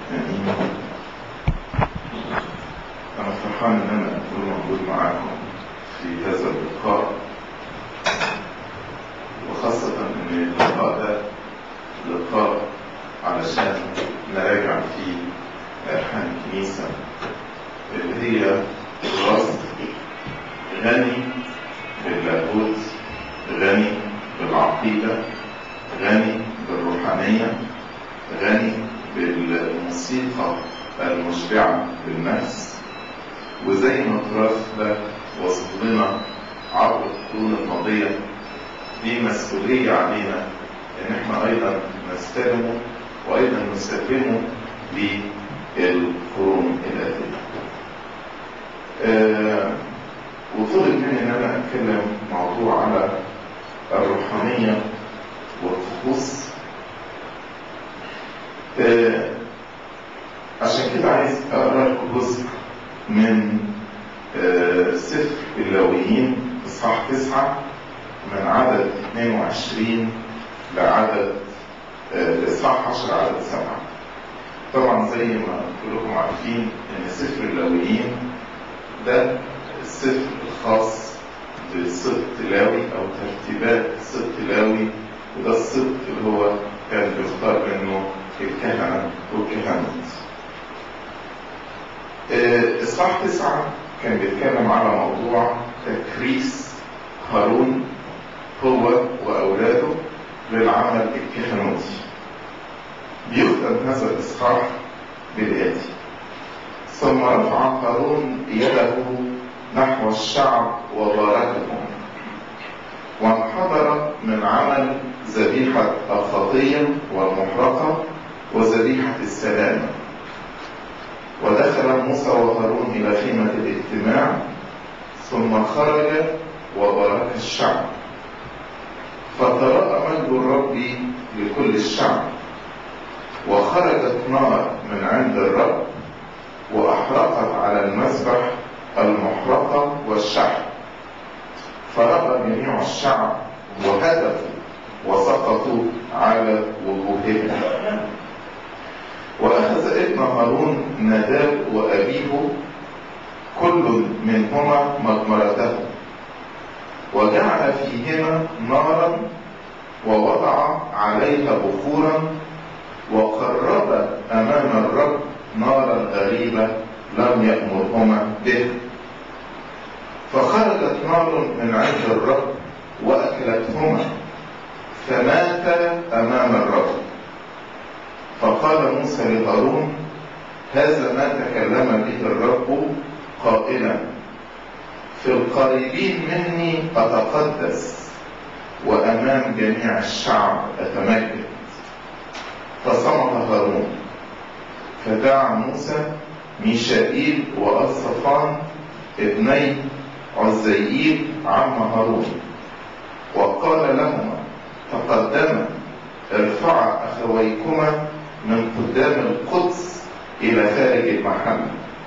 آمين أنا فرحان إن أنا أكون موجود معاكم في هذا اللقاء وخاصة إن اللقاء ده لقاء علشان نراجع فيه ألحان الكنيسة اللي هي تراث غني باللاهوت غني بالعقيدة غني بالروحانية غني بالموسيقى المشبعة بالنفس وزي ما التراث ده وصل لنا عبر القرون الماضية دي مسؤولية علينا ان احنا ايضا نستلمه وايضا نسلمه للقرون الاتية. آه وطلب مني ان انا اتكلم موضوع على الروحانية والطقوس آه عشان كده عايز اقرا لكم جزء من آه سفر اللاويين اصحاح تسعة من عدد 22 لعدد آه اصحاح 10 عدد سبعة طبعا زي ما كلكم عارفين ان سفر اللاويين ده السفر الخاص بسبط لاوي او ترتيبات سبط لاوي وده السبط اللي هو كان بيختار منه الكهنة والكهنوت. إصحاح تسعة كان بيتكلم على موضوع تكريس هارون هو وأولاده للعمل الكهنوتي. بيختم هذا الإصحاح بالآتي: ثم رفع هارون يده نحو الشعب وباركهم وانحدر من عمل ذبيحة الخطية والمحرقة وذبيحة السلام ودخل موسى وهارون إلى خيمة الاجتماع ثم خرج وبارك الشعب فتراءى مجد الرب لكل الشعب وخرجت نار من عند الرب وأحرقت على المذبح المحرقة والشحم فرأى جميع الشعب وهدفوا وسقطوا على وجوههم وأخذ ابن هارون ناداب وأبيه كل منهما مجمرته وجعل فيهما نارا ووضع عليها بخورا وقرب أمام الرب نارا غريبة لم يأمرهما به فخرجت نار من عند الرب وأكلتهما فمات أمام الرب فقال موسى لهارون هذا ما تكلم به الرب قائلا في القريبين مني أتقدس وأمام جميع الشعب أتمجد فصمت هارون فدعا موسى ميشائيل وأصفان ابني عزيئيل عم هارون وقال لهما تقدما ارفعا أخويكما من قدام القدس إلى خارج المحل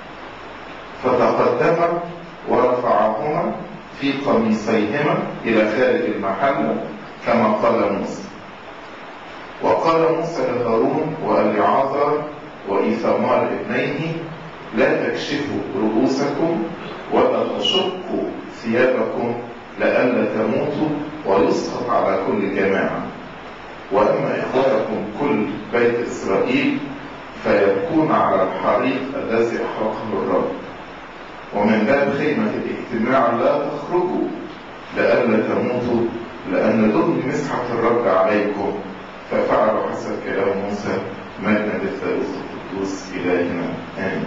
فتقدما ورفعهما في قميصيهما إلى خارج المحل كما قال موسى وقال موسى لهارون ولعازر وإيثمار ابنيه لا تكشفوا رؤوسكم ولا تشقوا ثيابكم لئلا تموتوا ويسقط على كل جماعة وأما إخوتكم كل بيت إسرائيل فيبكون على الحريق الذي أحرقه الرب ومن باب خيمة الاجتماع لا تخرجوا لئلا تموتوا لأن دون مسحة الرب عليكم ففعلوا حسب كلام موسى مجد الثالوث القدوس إلهنا آمين.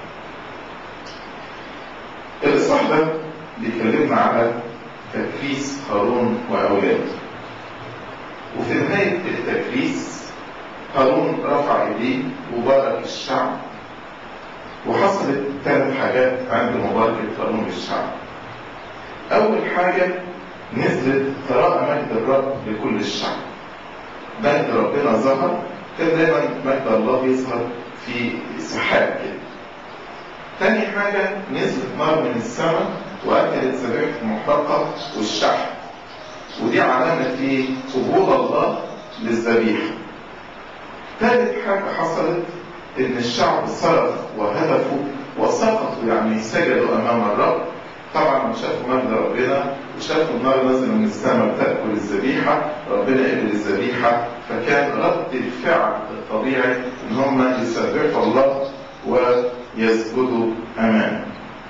الإصحاح ده بيكلمنا على تكريس هارون وأولاده. وفي نهاية التكريس هارون رفع إيديه وبارك الشعب وحصلت ثلاث حاجات عند مباركة هارون للشعب. أول حاجة نزلت تراءى مجد الرب لكل الشعب. مجد ربنا ظهر كان دايما مجد الله يظهر في سحاب كده. تاني حاجة نزلت نار من السماء وأكلت ذبيحة المحرقة والشحم. ودي علامة إيه؟ قبول الله للذبيحة. تالت حاجة حصلت ان الشعب صرخ وهدفوا وسقطوا يعني سجدوا امام الرب طبعا شافوا مجد ربنا وشافوا النار نازله من السماء بتاكل الذبيحه ربنا قبل الذبيحه فكان رد الفعل الطبيعي ان هم يسبحوا الله ويسجدوا امامه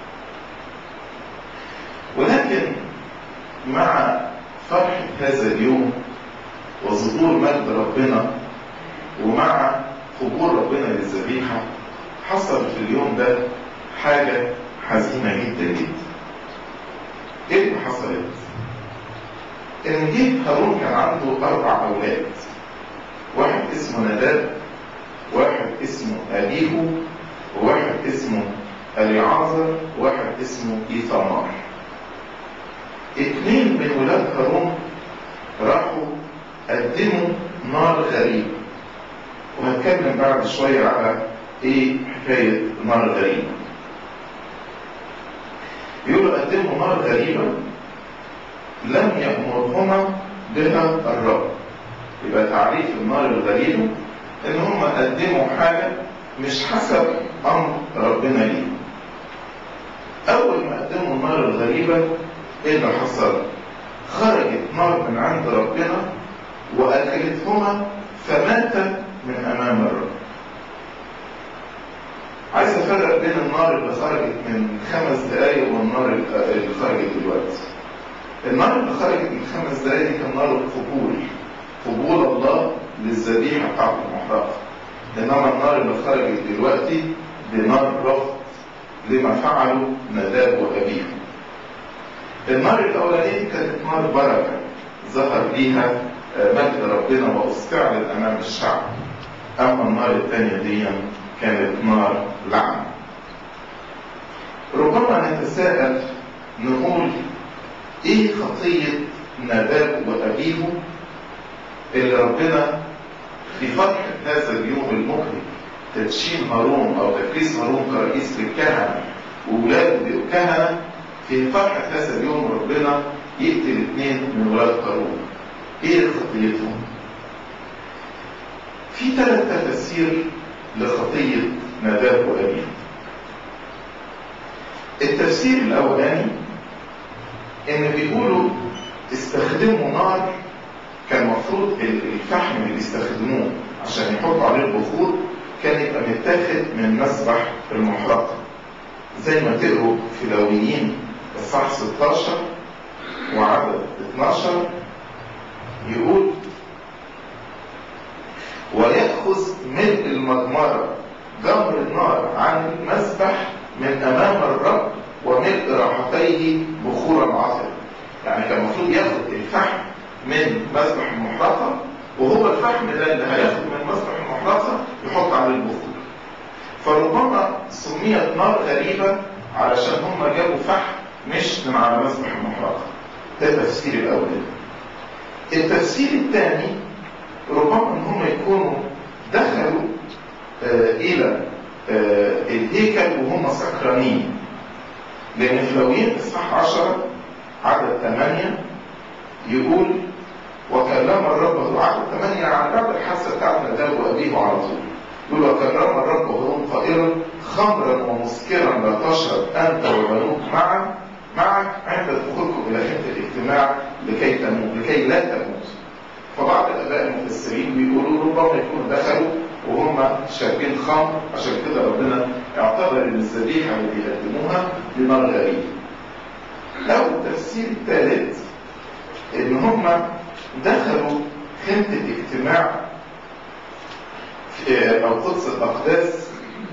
ولكن مع فرحة هذا اليوم وظهور مجد ربنا ومع قبول ربنا للذبيحة حصل في اليوم ده حاجة حزينة جدا جدا. ايه اللي حصلت؟ ان جه هارون كان عنده اربع اولاد. واحد اسمه نداب، واحد اسمه ابيهو، وواحد اسمه اليعازر، وواحد اسمه ايثامار. اتنين من ولاد هارون راحوا قدموا نار غريبة وهتكلم بعد شوية على ايه حكاية نار غريبة يقولوا قدموا نار غريبة لم يأمرهما بها الرب يبقى تعريف النار الغريبة ان هم قدموا حاجة مش حسب امر ربنا ليهم اول ما قدموا النار الغريبة ايه اللي حصل خرجت نار من عند ربنا واكلتهما فمات من امام الرب عايز افرق بين النار اللي خرجت من خمس دقايق والنار اللي خرجت دلوقتي النار اللي خرجت من خمس دقايق دي كان نار القبول قبول الله للذبيحه بتاعت المحرقه انما النار اللي خرجت دلوقتي دي نار رفض لما فعله نداب وابيه النار الاولانيه كانت نار بركه ظهر بيها مجد ربنا واستعلن امام الشعب اما النار الثانيه دي كانت نار لعنه ربما نتساءل نقول ايه خطيه نداب وابيه اللي ربنا في فرحه هذا اليوم المبهج تدشين هارون او تكريس هارون كرئيس للكهنه واولاده بقوا كهنه في فرحة هذا اليوم ربنا يقتل اثنين من ولاد قارون. ايه خطيتهم؟ في ثلاث تفاسير لخطية نداب وأبيه. التفسير الأولاني إن بيقولوا استخدموا نار كان المفروض الفحم اللي بيستخدموه عشان يحطوا عليه البخور كان يبقى متاخد من مسبح المحرقة زي ما تقروا في لويين الصح 16 وعدد 12 يقول ويأخذ ملء المجمرة جمر النار عن المسبح من أمام الرب وملء راحتيه بخورا عطرا يعني كان المفروض ياخد الفحم من مسبح المحرقة وهو الفحم ده اللي هياخد من مسبح المحرقة يحط عليه البخور فربما سميت نار غريبة علشان هم جابوا فحم مش من على مسبح المحرقة ده التفسير الأولاني التفسير الثاني ربما ان هم يكونوا دخلوا آه الى آه الهيكل وهم سكرانين لان في لويين اصحاح 10 عدد 8 يقول وكلم الرب عدد 8 عن بعد الحادثه بتاعت نداب وابيه على طول يقول وكلم الرب هارون قائلا خمرا ومسكرا لا تشرب انت وبنوك معا معك عند دخولكم الى خيمه الاجتماع لكي تموت لكي لا تموت فبعض الاباء المفسرين بيقولوا ربما يكونوا دخلوا وهم شاربين خمر عشان كده ربنا اعتبر ان الذبيحه اللي بيقدموها بنار غريب. او التفسير الثالث ان هم دخلوا خيمه الاجتماع او قدس الاقداس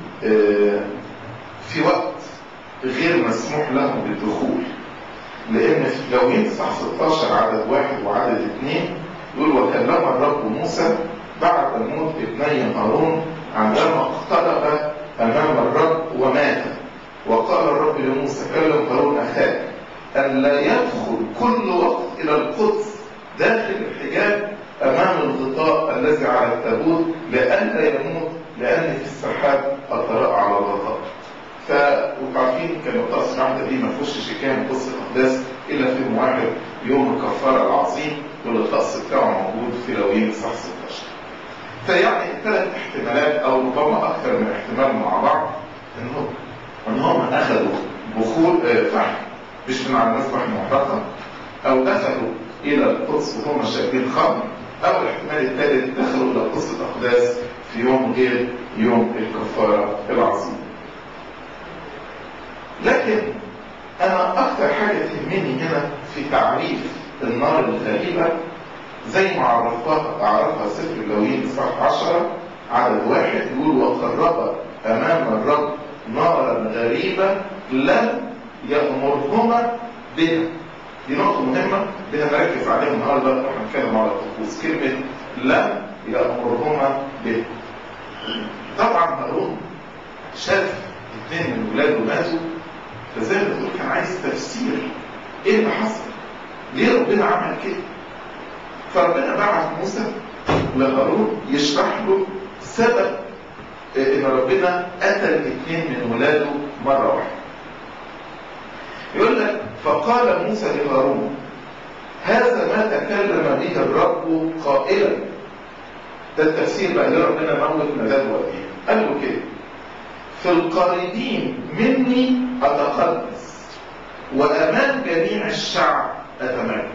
في وقت غير مسموح لهم بالدخول لان في لوين صح 16 عدد واحد وعدد اثنين يقول وكلم الرب موسى بعد موت ابني هارون عندما اقترب امام الرب ومات وقال الرب لموسى كلم هارون اخاك ان لا يدخل كل وقت الى القدس داخل الحجاب امام الغطاء الذي على التابوت لئلا يموت لان في السحاب اطراء على الغطاء ف وعارفين كان الطقس الواحده دي ما فيهوش شكايه قدس الاقداس الا في يوم واحد يوم الكفاره العظيم والطقس بتاعه موجود في لوين صح 16 فيعني ثلاث احتمالات او ربما اكثر من يشوفون على المسبح المحرقة أو دخلوا إلى القدس وهم شاربين خمر أو الاحتمال الثالث دخلوا إلى قدس الأقداس في يوم غير يوم الكفارة العظيم. لكن أنا أكثر حاجة تهمني هنا في تعريف النار الغريبة زي ما عرفها أعرفها سفر اللاويين إصحاح 10 عدد واحد يقول وقرب أمام الرب نارا غريبة لم يأمرهما بها دي نقطة مهمة بدنا نركز عليها النهارده واحنا بنتكلم على الطقوس كلمة لم يأمرهما بها طبعا هارون شاف اثنين من ولاده ماتوا فزي ما بتقول كان عايز تفسير ايه اللي حصل؟ ليه ربنا عمل كده؟ فربنا بعت موسى لهارون يشرح له سبب ان ربنا قتل اثنين من ولاده مره واحده. يقول لك فقال موسى لهارون هذا ما تكلم به الرب قائلا ده التفسير بقى اللي ربنا موت مداد وقتها قال له كده في القريبين مني اتقدس وامام جميع الشعب اتمجد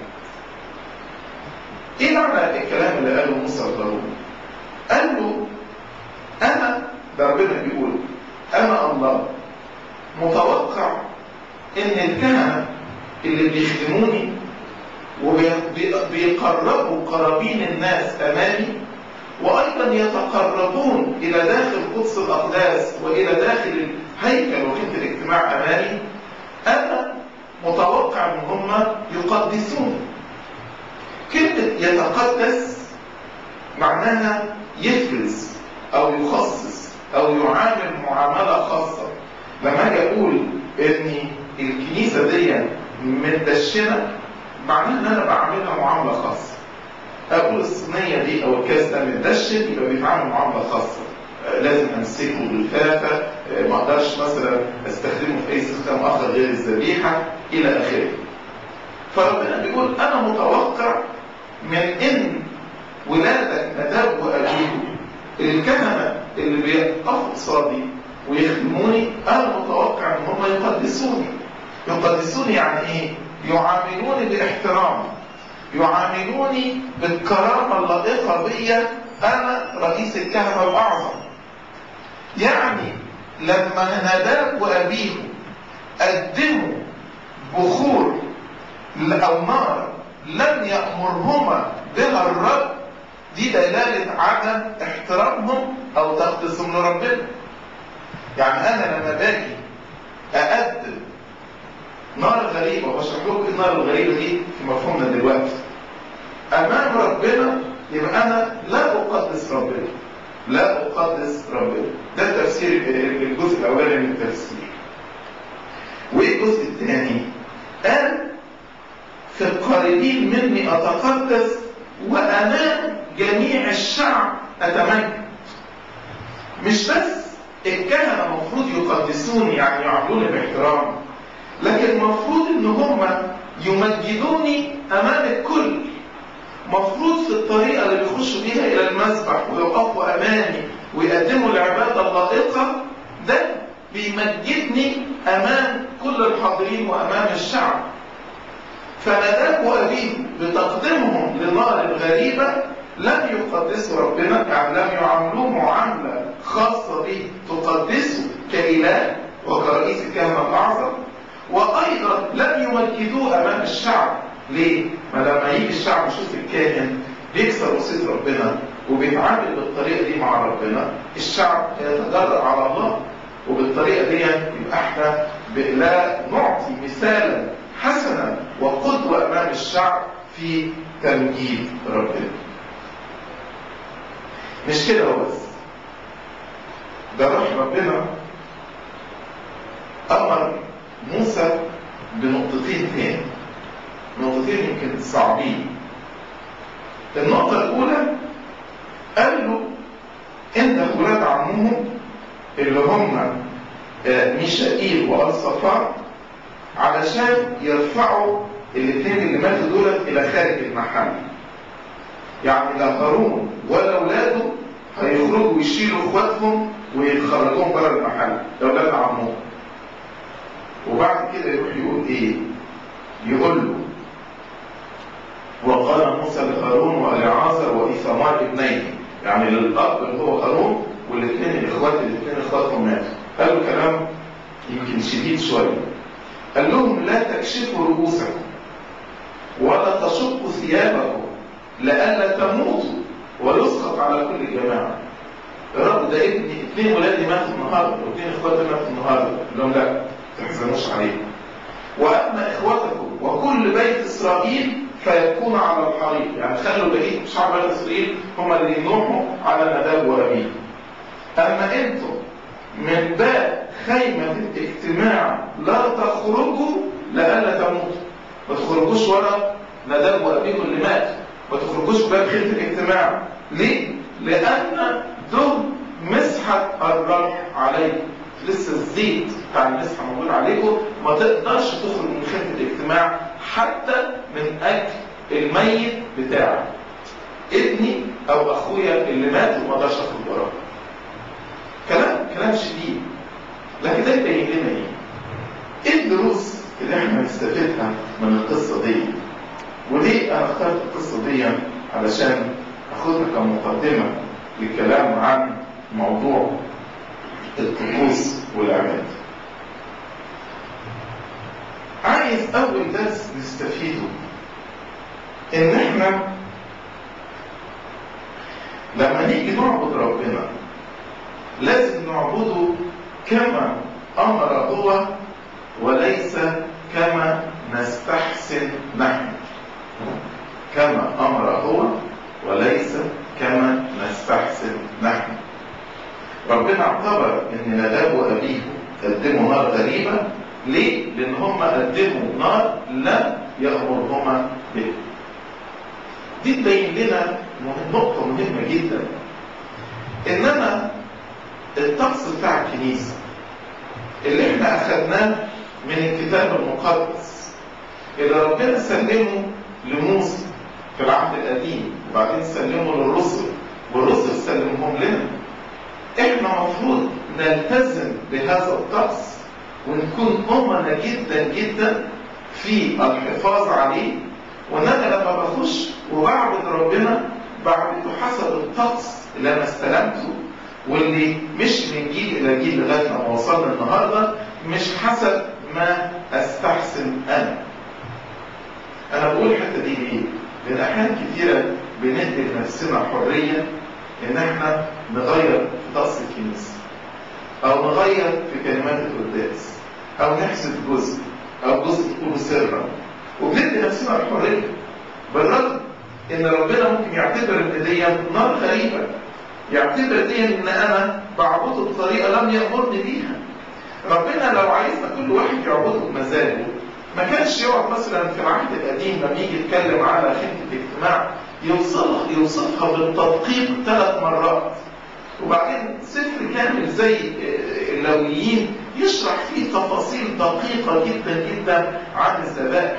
ايه معنى الكلام اللي قاله موسى لهارون قال له انا ده ربنا بيقول انا الله متوقع ان الكهنه اللي بيخدموني وبيقربوا قرابين الناس امامي وايضا يتقربون الى داخل قدس الاقداس والى داخل الهيكل وخيمه الاجتماع امامي انا متوقع ان هم يقدسوني كلمه يتقدس معناها يفرز او يخصص او يعامل معامله خاصه لما اجي اقول ان الكنيسه دي متدشنه معناها ان انا بعملها معامله خاصه اقول الصينيه دي او الكاس ده متدشن يبقى بيتعامل معامله خاصه لازم امسكه بالفافه ما اقدرش مثلا استخدمه في اي استخدام اخر غير الذبيحه الى اخره فربنا بيقول انا متوقع من ان ولادك نداب وابيه الكهنه اللي بيقفوا قصادي ويخدموني انا متوقع ان هم يقدسوني يقدسوني يعني ايه يعاملوني باحترام يعاملوني بالكرامه اللائقه بيا انا رئيس الكهنه الاعظم يعني لما نداب وابيه قدموا بخور او نار لم يامرهما بها الرب دي دلاله عدم احترامهم او تقديسهم لربنا يعني انا لما باجي اقدم نار غريبه وبشرح لكم النار الغريبه دي في مفهومنا دلوقتي امام ربنا يبقى انا لا اقدس ربنا لا اقدس ربنا ده تفسير الجزء الاولاني من التفسير وايه الجزء الثاني قال في القريبين مني اتقدس وامام جميع الشعب اتمجد مش بس الكهنه المفروض يقدسوني يعني يعاملوني باحترام لكن المفروض ان هم يمجدوني امام الكل مفروض في الطريقه اللي بيخشوا بيها الى المسبح ويقفوا امامي ويقدموا العباده اللائقه ده بيمجدني امام كل الحاضرين وامام الشعب فنداب وابيه بتقديمهم لنار الغريبه لم يقدسوا ربنا يعني لم يعاملوه معامله خاصه به تقدسه كاله وكرئيس الكهنه الاعظم وايضا لم يمجدوه امام الشعب ليه؟ ما لما يجي الشعب يشوف الكاهن بيكسر وصيه ربنا وبيتعامل بالطريقه دي مع ربنا الشعب يتجرأ على الله وبالطريقه دي يبقى احنا لا نعطي مثالا حسنا وقدوه امام الشعب في تمجيد ربنا. مش كده بس ده روح ربنا امر موسى بنقطتين تاني نقطتين يمكن صعبين النقطة الأولى قال له أنت ولاد عمهم اللي هم ميشائيل وألصفار علشان يرفعوا الاثنين اللي ماتوا دول إلى خارج المحل يعني لا هارون ولا أولاده هيخرجوا ويشيلوا إخواتهم ويخرجوهم بره المحل ده أولاد عمهم وبعد كده يروح يقول إيه؟ يقول له وقال موسى لهارون ولعازر وإيثمار ابنيه يعني للأب اللي هو هارون والاثنين الإخوات الاثنين إخواتهم ماتوا قالوا كلام يمكن شديد شوية قال لهم لا تكشفوا رؤوسكم ولا تشقوا ثيابكم لئلا تموتوا ويسقط على كل جماعة يا رب ده ابني اثنين ولادي ماتوا النهارده واثنين اخواتي ماتوا النهارده قال لهم لا ما تحزنوش عليهم واما اخوتكم وكل بيت اسرائيل فيكون على الحريق يعني خلوا بقيه شعب بني اسرائيل هم اللي ينوحوا على نداب وابيه اما انتم من باب خيمة الاجتماع لا تخرجوا لئلا تموتوا ما تخرجوش ورا نداب وابيه اللي مات ما تخرجوش باب خيمة الاجتماع ليه؟ لأن دول مسحة الرب عليكم لسه الزيت بتاع المسحة موجود عليكم ما تقدرش تخرج من خيمة الاجتماع حتى من أجل الميت بتاعك ابني أو أخويا اللي مات وما اقدرش أخرج وراه كلام كلام شديد لكن ده يبين لنا ايه؟ ايه الدروس اللي احنا نستفيدها من القصه دي؟ وليه انا اخترت القصه دي علشان اخدها كمقدمه للكلام عن موضوع الطقوس والعباد. عايز اول درس نستفيده ان احنا لما نيجي نعبد ربنا لازم نعبده كما أمر هو وليس كما نستحسن نحن كما أمر هو وليس كما نستحسن نحن ربنا اعتبر ان نداب وابيه قدموا نار غريبة ليه؟ لان هم قدموا نار لم يأمرهما به دي تبين لنا نقطة مهمة جدا انما الطقس بتاع الكنيسة اللي احنا اخدناه من الكتاب المقدس اللي ربنا سلمه لموسى في العهد القديم وبعدين سلمه للرسل والرسل سلمهم لنا احنا مفروض نلتزم بهذا الطقس ونكون أمنا جدا جدا في الحفاظ عليه وان انا لما بخش وبعبد ربنا بعبده حسب الطقس اللي انا استلمته واللي مش من جيل الى جيل لغايه لما وصلنا النهارده مش حسب ما استحسن انا. انا بقول الحته دي ليه؟ لان احيان كثيره بندي لنفسنا حريه ان احنا نغير في طقس الكنيسه. او نغير في كلمات القداس. او نحسب جزء او جزء يكون سرا. وبندي نفسنا الحريه. بالرغم ان ربنا ممكن يعتبر ان دي نار غريبه يعتبر دي ان انا بعبده بطريقه لم يامرني بيها ربنا لو عايزنا كل واحد يعبده بمزاجه ما كانش يقعد مثلا في العهد القديم لما يجي يتكلم على خدمه الاجتماع يوصف يوصفها بالتدقيق ثلاث مرات وبعدين سفر كامل زي اللويين يشرح فيه تفاصيل دقيقة جدا جدا عن الذبائح.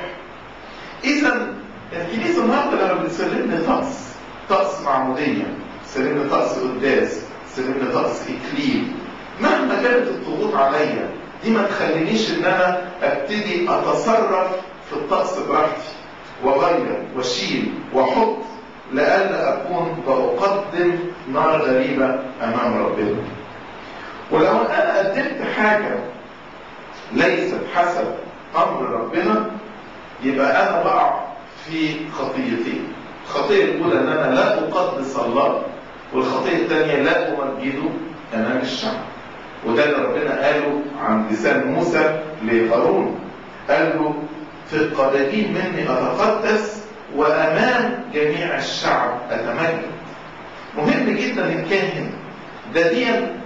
إذا الكنيسة النهارده لما بتسلمني طقس طقس معمودية سلمنا طقس قداس سلمنا طقس اكليل مهما كانت الضغوط عليا دي ما تخلينيش ان انا ابتدي اتصرف في الطقس براحتي واغير واشيل واحط لئلا اكون بقدم نار غريبه امام ربنا ولو انا قدمت حاجه ليست حسب امر ربنا يبقى انا بقع في خطيتين الخطيه الاولى ان انا لا اقدس الله والخطيه الثانيه لا امجده امام الشعب وده اللي ربنا قاله عن لسان موسى لهارون قال له في القريبين مني اتقدس وامام جميع الشعب اتمجد مهم جدا الكاهن ده دي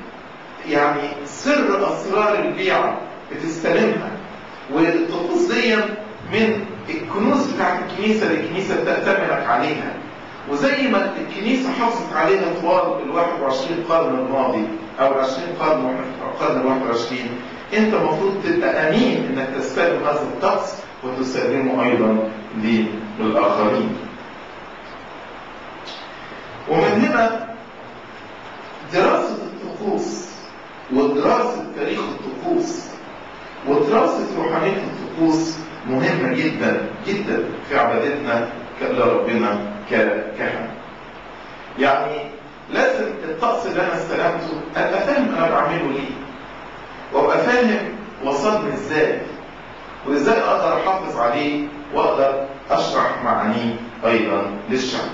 يعني سر اسرار البيعه بتستلمها والطقوس دي من الكنوز بتاعت الكنيسه اللي الكنيسه بتأتمنك عليها وزي ما الكنيسة حافظت عليها طوال ال 21 قرن الماضي أو ال 20 قرن واحنا في القرن ال 21 أنت المفروض تبقى أمين إنك تستلم هذا الطقس وتسلمه أيضا للآخرين. ومن هنا دراسة الطقوس ودراسة تاريخ الطقوس ودراسة روحانية الطقوس مهمة جدا جدا في عبادتنا لربنا ككهنة يعني لازم الطقس اللي انا استلمته ابقى فاهم انا بعمله ليه وابقى فاهم وصلني ازاي وازاي اقدر احافظ عليه واقدر اشرح معانيه ايضا للشعب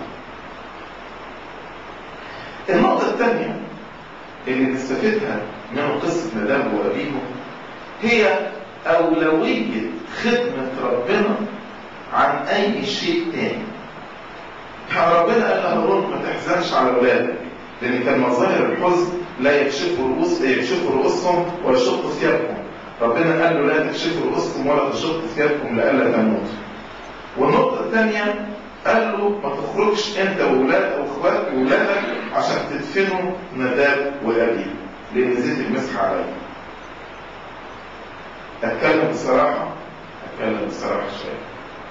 النقطة الثانية اللي نستفيدها من قصة نداب وأبيه هي أولوية خدمة ربنا عن أي شيء تاني. يعني ربنا قال لهارون ما تحزنش على أولادك لأن كان مظاهر الحزن لا يكشفوا رؤوس يكشفوا رؤوسهم ويشقوا ثيابهم. ربنا قال له لا تكشفوا رؤوسكم ولا تشقوا ثيابكم لئلا تموتوا. والنقطة الثانية قال له ما تخرجش انت واولاد او اخوات واولادك عشان تدفنوا نداب وابي لان زيت المسح عليا اتكلم بصراحة اتكلم بصراحة شوية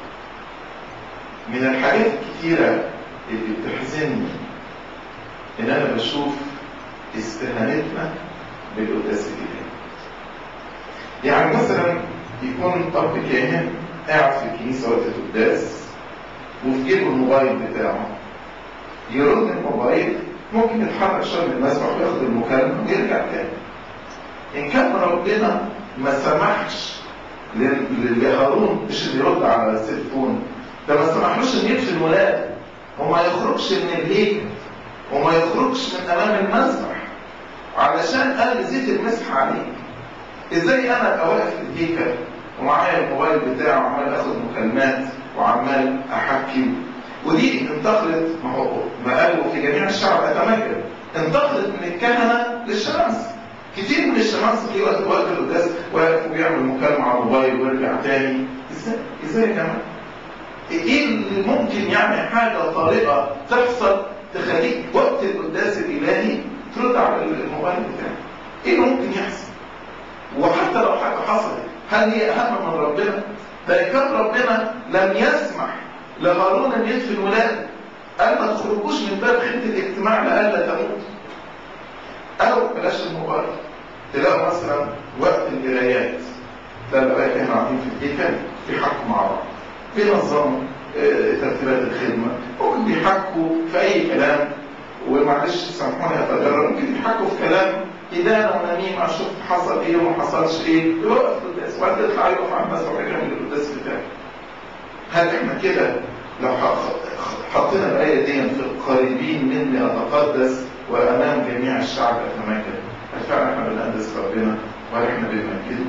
من الحاجات الكتيرة اللي بتحزنني ان انا بشوف استهانتنا بالقداس الالهي يعني مثلا يكون اب كاهن قاعد في الكنيسة وقت القداس وفي جيبه الموبايل بتاعه يرد الموبايل ممكن يتحرك شويه من المسبح وياخد المكالمه ويرجع تاني. ان كان ربنا ما سمحش لهارون مش اللي يرد على التليفون ده ما سمحلوش ان يدفن ولاده وما يخرجش من الهيكل وما يخرجش من امام المسبح علشان قال زيت المسح عليه ازاي انا ابقى واقف في الهيكل ومعايا الموبايل بتاعه وعمال اخد مكالمات وعمال احكي ودي انتقلت ما هو ما قالوا في جميع الشعب اتمكن انتقلت من الكهنه للشمس كتير من الشمس في وقت وقت القداس واقف وبيعمل مكالمه على الموبايل ويرجع تاني ازاي ازاي يا جماعه؟ ايه اللي ممكن يعني حاجه طارئه تحصل تخليك وقت القداس الالهي ترد على الموبايل بتاعك؟ ايه اللي ممكن يحصل؟ وحتى لو حاجه حصلت هل هي اهم من ربنا؟ ده كان ربنا لم يسمح لهارون ان يدفن ولاده قال ما تخرجوش من باب خيمه الاجتماع لئلا تموت او بلاش الموبايل تلاقوا مثلا وقت القرايات تلاقي الاباء كانوا قاعدين في الهيكل بيحكوا مع بعض بينظموا ترتيبات الخدمه ممكن بيحكوا في اي كلام ومعلش سامحوني اتجرب ممكن بيحكوا في كلام إدانة ونميمة شوف حصل إيه وما حصلش إيه يوقف القداس وبعد يطلع يقف على المسرح ويعمل القداس بتاعه. هل إحنا كده لو حطينا الآية دي في القريبين مني أتقدس وأمام جميع الشعب أتمكن هل فعلا إحنا بنقدس ربنا ولا إحنا بنمجده؟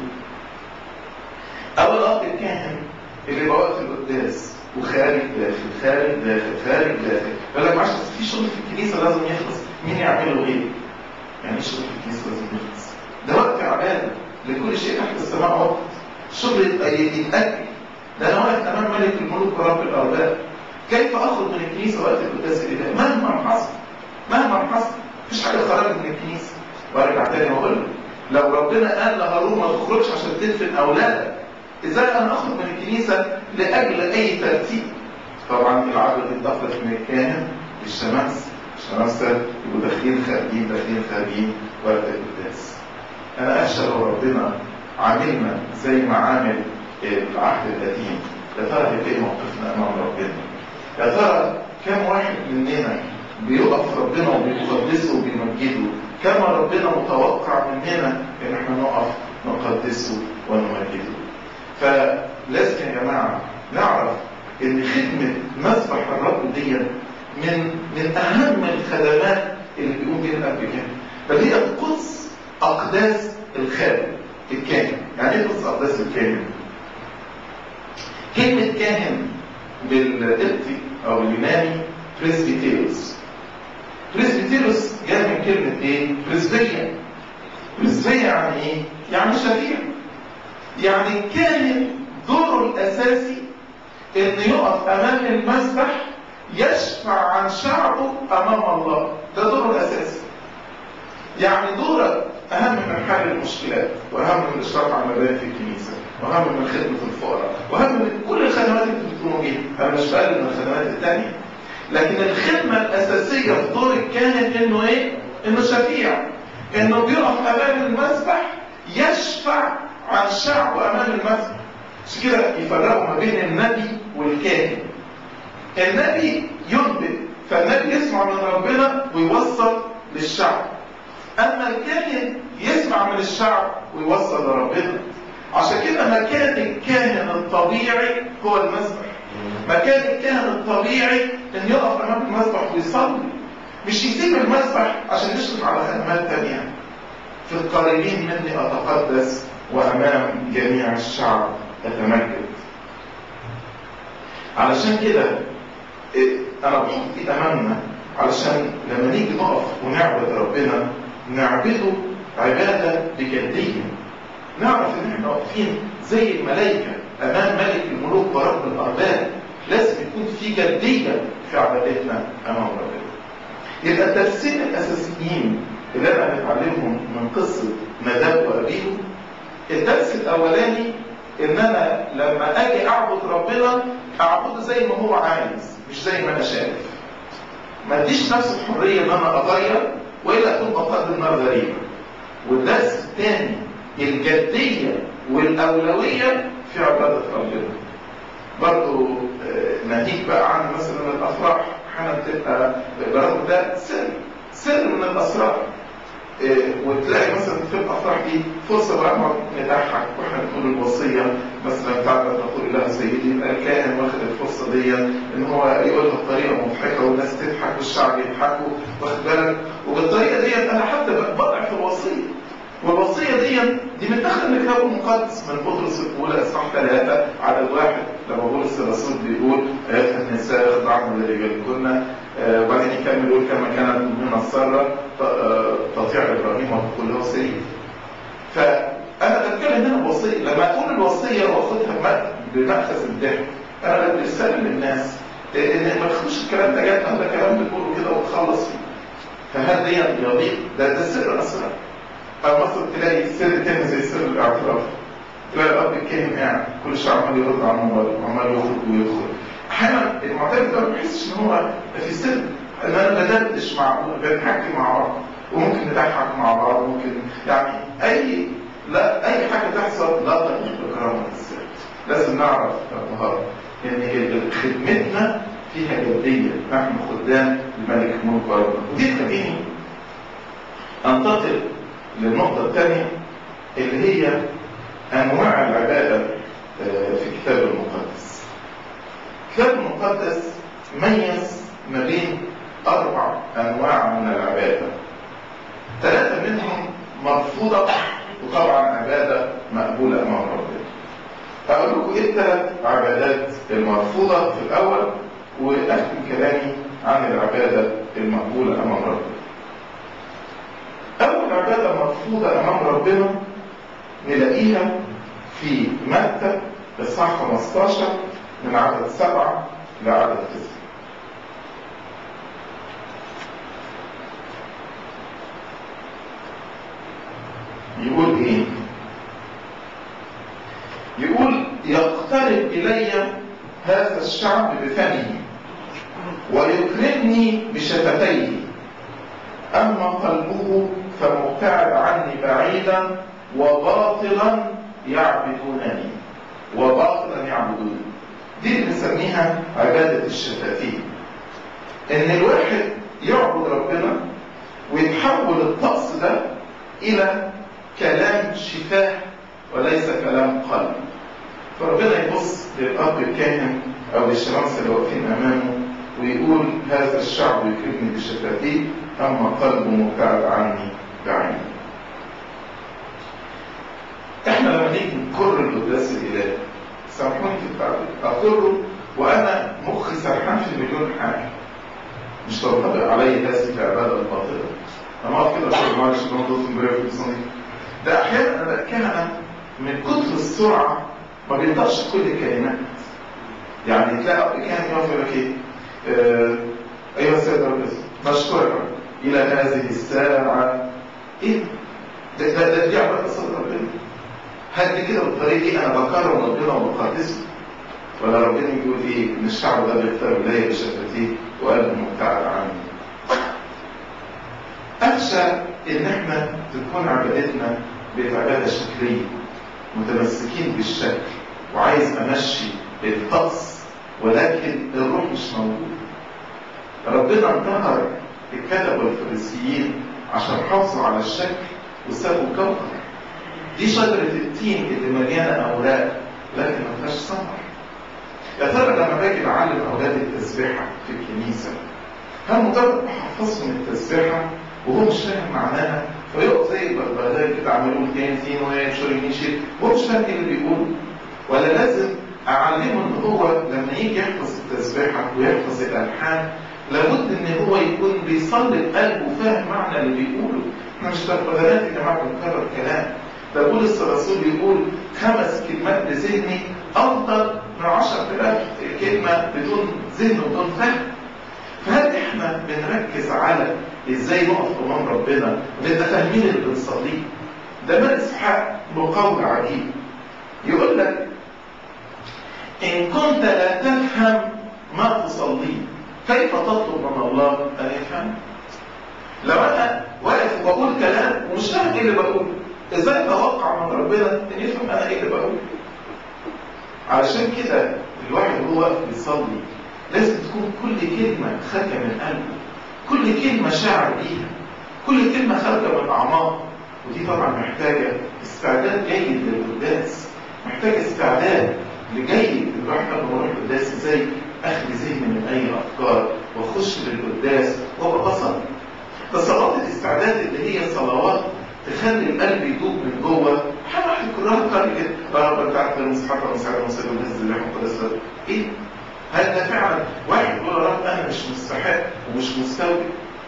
أو الأب الكاهن اللي يبقى وقت القداس وخارج داخل خارج داخل خارج داخل يقول لك معلش في شغل في الكنيسة لازم يخلص مين يعمله إيه؟ يعني ايه شغل في الكنيسه لازم يخلص؟ ده وقت عباده لكل شيء تحت السماء وقت الشغل يتأجل ده انا واقف امام ملك الملوك ورب الارباب كيف اخرج من الكنيسه وقت القداس الالهي؟ مهما حصل مهما حصل مفيش حاجه خرجت من الكنيسه وارجع تاني واقول لك لو ربنا قال لهارون ما تخرجش عشان تدفن اولادك ازاي انا اخرج من الكنيسه لاجل اي ترتيب؟ طبعا العدد انتقلت من الكاهن للشمس الشمس يبقوا داخلين خارجين داخلين خارجين وقت القداس. انا اخشى لو ربنا عاملنا زي ما عامل العهد القديم يا ترى هيبقى ايه موقفنا امام ربنا؟ يا ترى كم واحد مننا بيقف ربنا وبيقدسه وبيمجده كما ربنا متوقع مننا ان احنا نقف نقدسه ونمجده فلازم يا جماعه نعرف ان خدمه مسبح الرب دي من من اهم الخدمات اللي بيقوم بيها الاب كان بل هي قدس اقداس الخادم الكاهن يعني ايه قدس اقداس الكاهن كلمه كاهن بالقبطي او اليوناني بريسبيتيروس بريسبيتيروس جاء من كلمه ايه بريسبيا بريسبيا يعني ايه يعني شفيع يعني الكاهن دوره الاساسي انه يقف امام المسبح يشفع عن شعبه امام الله ده دوره الاساسي يعني دورك اهم من حل المشكلات واهم من الاشراف على المبادئ في الكنيسه واهم من خدمه الفقراء واهم من كل الخدمات اللي بتقوموا بيها انا مش بقلل من الخدمات الثانيه لكن الخدمه الاساسيه في دور الكاهن انه ايه؟ انه شفيع انه بيقف امام المسبح يشفع عن شعبه امام المسبح عشان كده يفرقوا ما بين النبي والكاهن النبي ينبئ فالنبي يسمع من ربنا ويوصل للشعب اما الكاهن يسمع من الشعب ويوصل لربنا عشان كده مكان الكاهن الطبيعي هو المسبح مكان الكاهن الطبيعي ان يقف امام المسبح ويصلي مش يسيب المسبح عشان يشرف على خدمات تانية في القريبين مني اتقدس وامام جميع الشعب اتمجد علشان كده انا بحط دي امامنا علشان لما نيجي نقف ونعبد ربنا نعبده عباده بجديه نعرف ان احنا واقفين زي الملائكه امام ملك الملوك ورب الارباب لازم يكون في جديه في عبادتنا امام ربنا يبقى الدرسين الاساسيين اللي انا هنتعلمهم من قصه نداب وابيه الدرس الاولاني ان انا لما اجي اعبد ربنا اعبده زي ما هو عايز مش زي ما انا شايف ما اديش نفس الحريه ان انا اغير والا اكون بقدم نار غريبه والدرس الثاني الجديه والاولويه في عباده ربنا برضه ناهيك بقى عن مثلا الافراح احيانا بتبقى برغم ده سر سر من الاسرار وتلاقي مثلا في الافراح دي فرصه بقى نقعد نضحك واحنا بنقول الوصيه مثلا بتاعت تقول لها سيدي يبقى الكاهن واخد الفرصه دي ان هو يقولها بطريقه مضحكه والناس تضحك والشعب يضحكوا واخد بالك وبالطريقه دي انا حتى بضعف الوصيه والوصيه دي دي متاخده من الكتاب المقدس من بطرس الاولى اصحاح ثلاثه عدد واحد لما بولس الرسول بيقول ايتها النساء اخضعن لرجالكن وبعدين يكمل يقول كما كانت من السره تطيع ابراهيم وتقول له سيد فانا بتكلم هنا بوصيه لما اقول الوصيه واخدها بمأخذ الضحك انا بدي رساله للناس ان ما تاخدوش الكلام ده جد ده كلام بتقوله كده وتخلص فيه فهل دي يضيق ده ده سر الاسرار او مثلا تلاقي سر تاني زي سر الاعتراف تلاقي الاب الكاهن قاعد كل شويه عمال يرد على الموبايل وعمال يخرج ويدخل احيانا المعترف ده ما بيحسش ان هو في سر ان انا بدردش مع بنحكي مع بعض وممكن نضحك مع بعض ممكن يعني اي لا اي حاجه تحصل لا تليق بكرامه السر لازم نعرف النهارده ان خدمتنا فيها جديه نحن خدام الملك الملك وربنا ودي تخليني انتقل للنقطه الثانيه اللي هي انواع العباده في الكتاب المقدس الكتاب المقدس ميز ما بين أربع أنواع من العبادة ثلاثة منهم مرفوضة وطبعا عبادة مقبولة أمام ربنا أقول لكم إيه الثلاث عبادات المرفوضة في الأول وأختم كلامي عن العبادة المقبولة أمام ربنا أول عبادة مرفوضة أمام ربنا نلاقيها في متى إصحاح 15 من عدد سبعة لعدد تسعة يقول ايه يقول يقترب الي هذا الشعب بفمه ويكرمني بشفتيه اما قلبه فمبتعد عني بعيدا وباطلا يعبدونني وباطلا يعبدونني دي اللي بنسميها عبادة الشفتين ان الواحد يعبد ربنا ويتحول الطقس ده الى كلام شفاه وليس كلام قلب فربنا يبص للاب الكاهن او للشمس اللي واقفين امامه ويقول هذا الشعب يكرمني بشفتيه اما قلبه مبتعد عني بعيني احنا لما نيجي نكر القداس الالهي سامحوني في التعبير اقره وانا مخي سرحان في مليون حاجه مش تنطبق علي هذه العباده الباطله انا اقف كده اقول معلش بنضيف امبارح في الصنيع ده احيانا انا كهنه من كتر السرعه ما بيقدرش كل الكلمات يعني تلاقي اب كاهن يقف يقول لك ايه آه ايها السيد الرئيس نشكرك الى هذه الساعه ايه ده ده ده دي عباده صدر ربنا هل دي كده بالطريقه دي انا بكرم ربنا وبقدسه ولا ربنا بيقول ايه ان الشعب ده بيختار الي بشفتيه وقلبه مبتعد عني اخشى ان احنا تكون عبادتنا بقت عباده شكليه متمسكين بالشكل وعايز امشي الطقس ولكن الروح مش موجود ربنا انتهر الكتبة والفريسيين عشان حافظوا على الشكل وسابوا الكوكب دي شجرة التين اللي مليانة أوراق لكن ما فيهاش ثمر يا ترى لما باجي بعلم أولاد التسبيحة في الكنيسة هل مجرد بحفظهم التسبيحة وهو مش فاهم معناها فيقف زي البغبغاء كده عمالين تين تين وينشر يمشي وهو مش فاهم ايه اللي بيقوله ولا لازم اعلمه ان هو لما يجي يحفظ التسبيحه ويحفظ الالحان لابد ان هو يكون بيصلي بقلبه وفاهم معنى اللي بيقوله احنا مش بغبغاء يا جماعه بنكرر كلام ده بولس الرسول بيقول خمس كلمات لذهني افضل من 10000 كلمه بدون ذهن وبدون فهم فهل احنا بنركز على ازاي نقف امام ربنا ونبقى فاهمين اللي بنصليه ده ما اسحاق بقول عجيب يقول لك ان كنت لا تفهم ما تصليه كيف تطلب من الله ان يفهم لو انا واقف وبقول كلام ومش فاهم ايه اللي بقوله ازاي اتوقع من ربنا ان يفهم انا ايه اللي بقوله علشان كده الواحد وهو واقف بيصلي لازم تكون كل كلمة خارجة من قلبه كل كلمة شاعر بيها كل كلمة خارجة من أعماق ودي طبعا محتاجة استعداد جيد للقداس محتاجة استعداد لجيد الواحد لما يروح القداس ازاي اخلي ذهني من اي افكار واخش للقداس وابقى بصل فصلوات الاستعداد اللي هي صلوات تخلي القلب يدوب من جوه حاجه واحد يكررها قال كده يا رب انت عارف المصحف ومساعد ومساعد ونزل اللحم القدس ايه هل ده فعلا واحد يقول يا رب انا مش مستحق ومش مستوي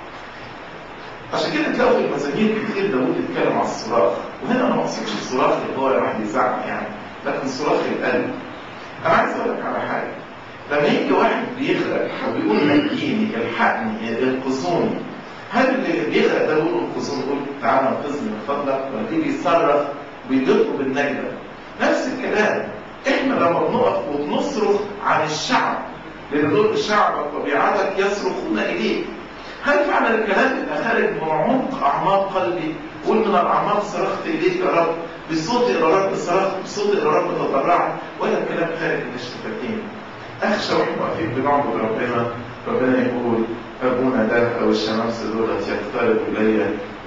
عشان كده تلاقوا في المزامير كتير داوود يتكلم على الصراخ وهنا انا ما اقصدش الصراخ اللي هو واحد يزعق يعني لكن صراخ القلب انا عايز اقول لك على حاجه لما يجي واحد بيغرق وبيقول نجيني الحقني انقذوني هل اللي بيغرق ده بيقول انقذوني يقول تعالى انقذني من فضلك ولا تيجي يصرخ بيطلب النجده نفس الكلام احنا لما بنقف وبنصرخ عن الشعب لان دول شعبك وبيعتك يصرخون اليك هل فعلا الكلام يبقى خارج من عمق اعماق قلبي قول من الاعماق صرخت اليك يا رب بصوت الى رب صرخت بصوت الى رب تضرعت ولا الكلام خارج من الشفتين اخشى واحنا واقفين بنعبد ربنا ربنا يقول ابونا ده او الشمس دولت يقترب الي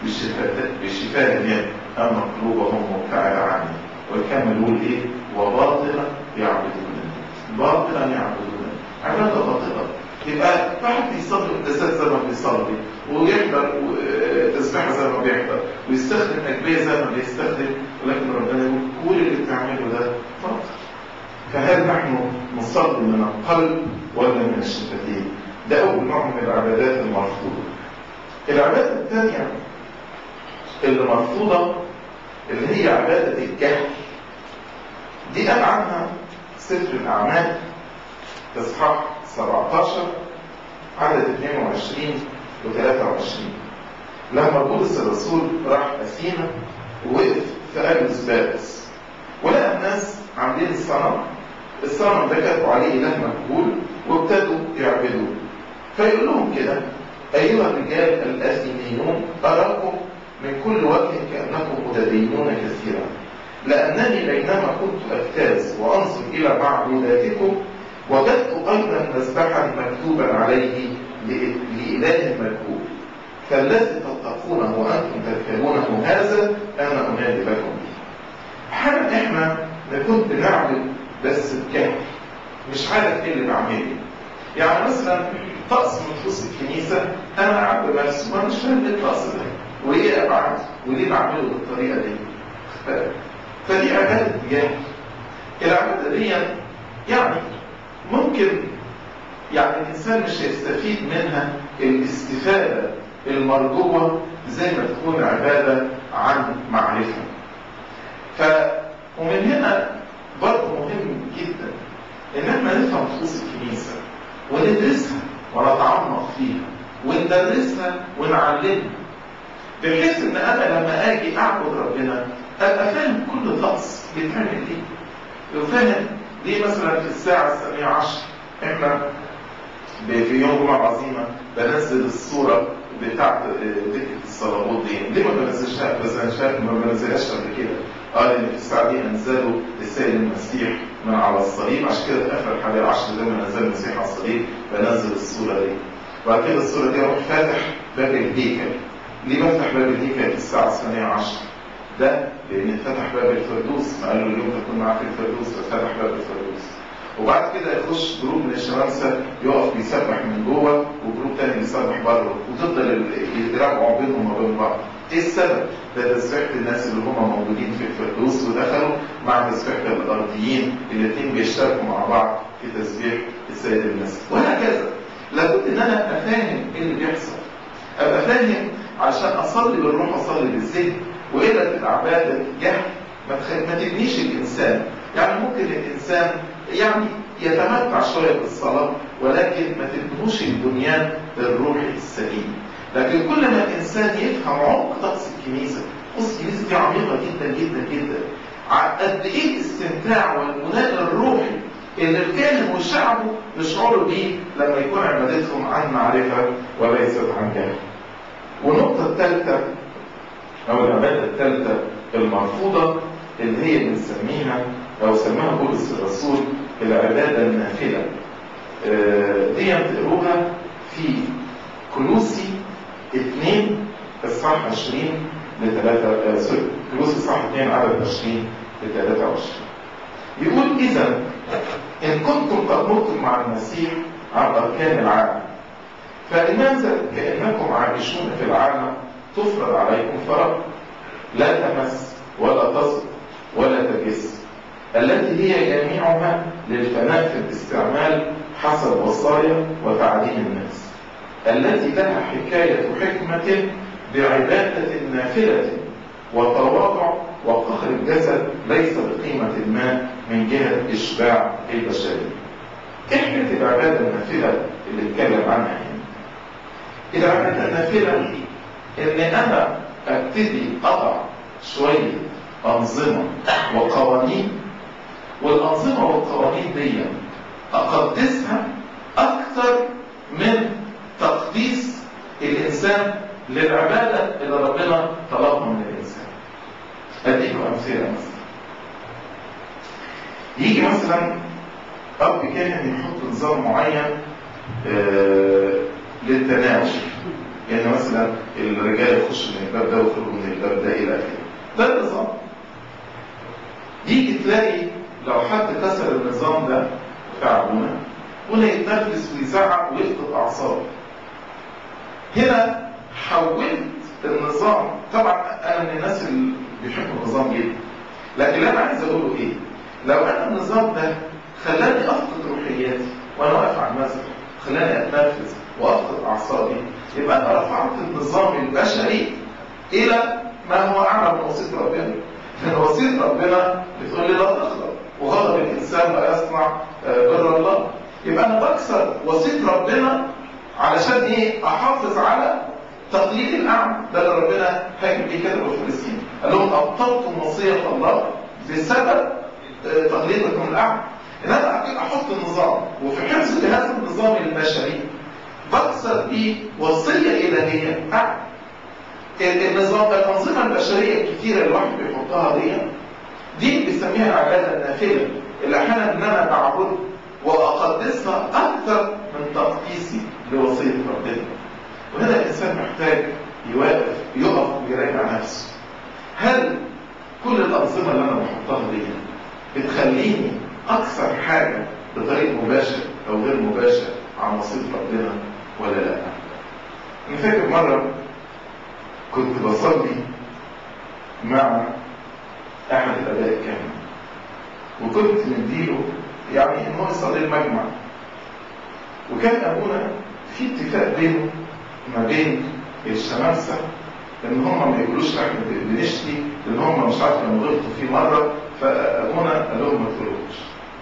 بشفائهم اما قلوبهم مبتعده عني ويكمل يقول ايه وباطلا يعبدون باطلا يعبدون عباده باطله يبقى واحد بيصلي قداسات زي ما بيصلي ويحضر تسبيحه زي ما بيحضر ويستخدم اجبيه زي ما بيستخدم ولكن ربنا يقول كل اللي بتعمله ده باطل فهل نحن نصلي من القلب ولا من الشفتين؟ ده أول نوع من العبادات المرفوضة. العبادة الثانية اللي مرفوضة اللي هي عبادة الجهل. دي قال عنها سفر الأعمال إصحاح 17 عدد 22 و 23 لما بولس الرسول راح أثينا ووقف في ألبس بابس ولقى الناس عاملين صنم الصنم ده كتبوا عليه اله مجهول وابتدوا يعبدوه فيقول لهم كده ايها الرجال الاثينيون اراكم من كل وجه كانكم متدينون كثيرا لانني بينما كنت اجتاز وانظر الى معبوداتكم وجدت ايضا مذبحا مكتوبا عليه لاله مجهول فالذي تتقونه وانتم تذكرونه هذا انا انادي لكم به احيانا احنا نكون بنعبد بس بجهل مش عارف ايه اللي بعمله يعني مثلا طقس من طقوس الكنيسه انا قاعد بمارسه وانا مش فاهم ايه الطقس ده وايه ابعاد وليه بعمله بالطريقه دي فدي عباده جهل العباده دي يعني ممكن يعني الانسان مش هيستفيد منها الاستفاده المرجوه زي ما تكون عباده عن معرفه ف ومن هنا برضه مهم جدا ان احنا نفهم طقوس الكنيسه وندرسها ونتعمق فيها وندرسها ونعلمها بحيث ان انا لما اجي اعبد ربنا ابقى فاهم كل طقس بيتعمل ليه وفاهم ليه مثلا في الساعه الثانيه عشر احنا في يوم جمعه عظيمه بنزل الصوره بتاعت دكه الصلوات دي ليه ما بنزلش ما بنزلهاش قبل كده قال ان في الساعه دي انزلوا السيد المسيح من على الصليب عشان كده في اخر الحادي عشر لما نزل المسيح على الصليب بنزل الصوره دي وبعد كده الصوره دي اروح فاتح باب الهيكل ليه بفتح باب الهيكل في الساعه الثانيه عشر ده لان اتفتح باب الفردوس ما قالوا اليوم تكون معاك الفردوس فاتفتح باب الفردوس وبعد كده يخش جروب من الشمامسه يقف بيسبح من جوه وجروب تاني بيسبح بره وتفضل يتراجعوا بينهم وبين بعض ايه السبب؟ ده تسبيحة الناس اللي هم موجودين في الفردوس ودخلوا مع تسبيحة الارضيين الاثنين بيشتركوا مع بعض في تسبيح السيد المسيح وهكذا لابد ان انا ابقى فاهم ايه اللي بيحصل ابقى فاهم عشان اصلي بالروح اصلي بالذهن والا تبقى عباده جهل ما, تخ... ما تبنيش الانسان يعني ممكن الانسان يعني يتمتع شويه بالصلاه ولكن ما تبنوش البنيان الروحي السليم لكن كل ما الانسان يفهم عمق طقس الكنيسه بص الكنيسه دي عميقه جدا جدا جدا قد ايه الاستمتاع والمناء الروحي اللي الكاهن وشعبه يشعروا بيه لما يكون عبادتهم عن معرفه وليست عن جهل. والنقطه الثالثه او العباده الثالثه المرفوضه اللي هي بنسميها او سماها بولس الرسول العباده النافله. دي تقروها في كلوسي 2 اصحاح 20 ل 3 سوري كلوسي اصحاح 2 عدد 20 ل 23 يقول اذا ان كنتم قد متم مع المسيح عن اركان العالم فلماذا كانكم عايشون في العالم تفرض عليكم فرق لا تمس ولا تصد ولا تجس التي هي جميعها للفناء في الاستعمال حسب وصايا وتعليم الناس التي لها حكاية حكمة بعبادة نافلة وتواضع وقهر الجسد ليس بقيمة ما من جهة إشباع البشرية. إيه حكاية العبادة النافلة اللي اتكلم عنها هنا؟ العبادة النافلة إن أنا أبتدي أضع شوية أنظمة وقوانين والأنظمة والقوانين دي أقدسها أكثر من تقديس الإنسان للعبادة اللي ربنا طلبها من الإنسان. أديكم أمثلة مثلا. يجي مثلا أب كاهن يحط نظام معين آه للتناول. يعني مثلا الرجال يخشوا من الباب ده ويخرجوا من الباب ده إلى آخره. ده النظام. يجي تلاقي لو حد كسر النظام ده بتاع ابونا ابونا يتنرفز ويزعق ويفقد اعصابه. هنا حولت النظام طبعا انا من الناس اللي بيحبوا النظام جدا لكن اللي انا عايز اقوله ايه؟ لو انا النظام ده خلاني افقد روحياتي وانا واقف على المسجد خلاني اتنرفز وافقد اعصابي يبقى انا رفعت النظام البشري الى ما هو اعلى من وصيه ربنا. لان وصيه ربنا بتقول لي لا تغضب وغضب الانسان لا يصنع بر الله. يبقى انا بكسر وصيه ربنا علشان ايه؟ احافظ على تقليد الاعمى ده اللي ربنا هاجم بيه كده في فلسطين قال لهم ابطلتم وصيه الله بسبب تقليدكم الاعمى ان انا احط النظام وفي حفظ هذا النظام البشري بكسر بيه وصيه الهيه اعمى النظام الانظمه البشريه الكثيره اللي الواحد بيحطها دي دي بنسميها العباده النافله اللي احيانا ان انا بعبد واقدسها اكثر من تقديسي لوصيه ربنا وهنا الانسان محتاج يوقف يقف ويراجع نفسه هل كل الانظمه اللي انا بحطها دي بتخليني اكثر حاجه بطريق مباشر او غير مباشر عن وصيه ربنا ولا لا انا فاكر مره كنت بصلي مع احد الاباء الكهنه وكنت مديله يعني ان هو يصلي المجمع وكان ابونا في اتفاق بينه ما بين الشمامسه ان هم ما يقولوش احنا بنشتي لان هم مش عارف كانوا غلطوا فيه مره فابونا قال لهم ما تقولوش.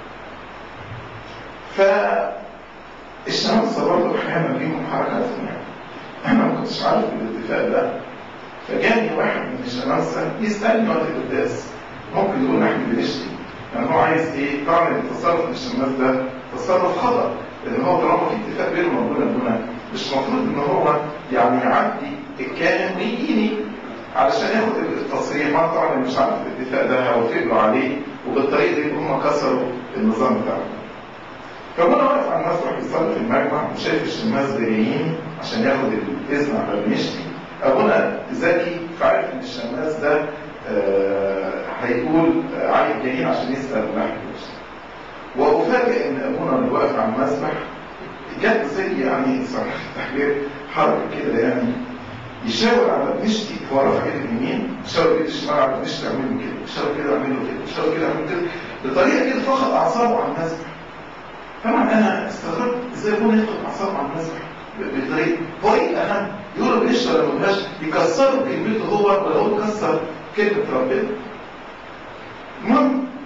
فالشمامسه برضه احيانا ليهم حركاتهم يعني. انا ما كنتش عارف الاتفاق ده فجاني واحد من الشمامسه يسالني وقت القداس ممكن يقول احنا بنشتي يعني هو عايز ايه؟ طبعا التصرف الشماس ده تصرف خطا لان هو طالما في اتفاق بينه وبين ابونا مش المفروض ان هو يعني يعدي الكاهن ويجيني علشان ياخد التصريح ما طبعا مش عارف الاتفاق ده هيوافقوا عليه وبالطريقه دي هم كسروا النظام بتاعهم فابونا واقف على المسرح بيصلي في المجمع وشايف الشماس جايين عشان ياخد الاذن على المشتي ابونا ذكي فعارف ان الشماس ده آه هيقول عايز جايين عشان يسال لحم المشتي وافاجئ ان ابونا اللي واقف على المسبح جت زي يعني صراحه التحرير حركه كده يعني يشاور على بنشتي هو رافع ايده اليمين يشاور بايده الشمال على بنشتي يعمل له كده يشاور كده يعمل له كده يشاور كده يعمل كده بطريقه كده فقد اعصابه على المسبح طبعا انا استغربت ازاي ابونا يفقد اعصابه على المسبح بطريقه هو ايه الاهم يقولوا بنشتي ولا ما بنهاش يكسروا كلمته هو ولا هو كسر كلمه ربنا المهم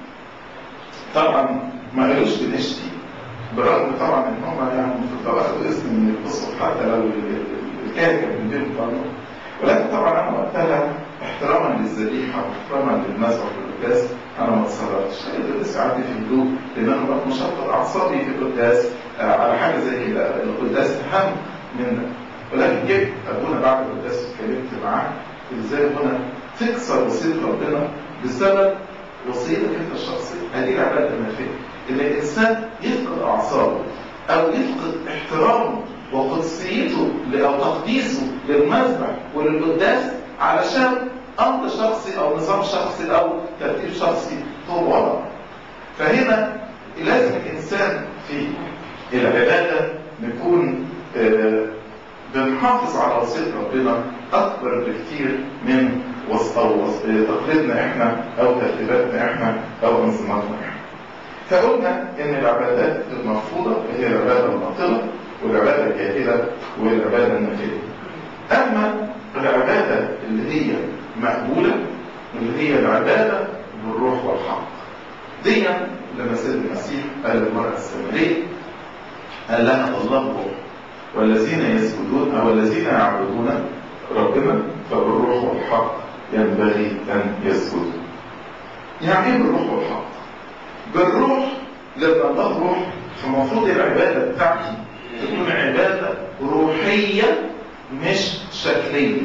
طبعا ما قالوش بنشتي بالرغم طبعا ان هم يعني المفروض اخذوا اسم من القصه حتى لو الكاهن كان بيديهم قانون ولكن طبعا انا وقتها احتراما للذبيحه واحتراما للمذبح والقداس انا ما اتصرفتش القداس عندي في هدوء لان انا كنت مشطب اعصابي في القداس على حاجه زي كده القداس اهم من ولكن جيت ابونا بعد القداس اتكلمت معاه ازاي ابونا تكسر وصيه ربنا بسبب وصيتك انت الشخصيه هذه العباده النافيه ان الانسان يفقد اعصابه او يفقد احترامه وقدسيته او تقديسه للمذبح وللقداس علشان امر شخصي او نظام شخصي او ترتيب شخصي هو وضع فهنا لازم الانسان في العباده نكون آه بنحافظ على وصيه ربنا اكبر بكثير من تقليدنا احنا او ترتيباتنا احنا او انظماتنا احنا فقلنا ان العبادات المرفوضه هي العباده الباطله والعباده الجاهله والعباده النافيه اما العباده اللي هي مقبوله اللي هي العباده بالروح والحق دي لما سيد المسيح قال للمراه السامريه قال لها الله روح والذين يسجدون او الذين يعبدون ربنا فبالروح والحق ينبغي ان يسجدوا يعني ايه بالروح والحق بالروح لما الله روح فالمفروض العباده بتاعتي تكون عباده روحيه مش شكليه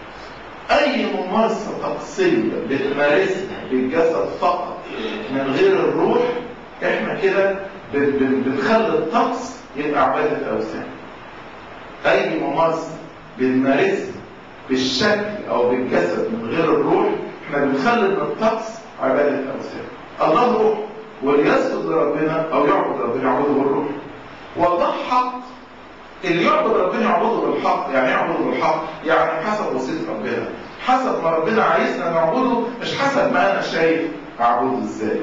اي ممارسه طقسيه بتمارسها بالجسد فقط من غير الروح احنا كده بنخلي الطقس يبقى عباده اوثان اي ممارسه بنمارسها بالشكل او بالجسد من غير الروح احنا بنخلي ان الطقس عباده اوثان الله روح وليسجد لربنا او يعبد ربنا يعبده بالروح والله حق اللي يعبد ربنا يعبده بالحق يعني يعبده بالحق يعني حسب وصيه ربنا حسب ما ربنا عايزنا نعبده مش حسب ما انا شايف اعبده ازاي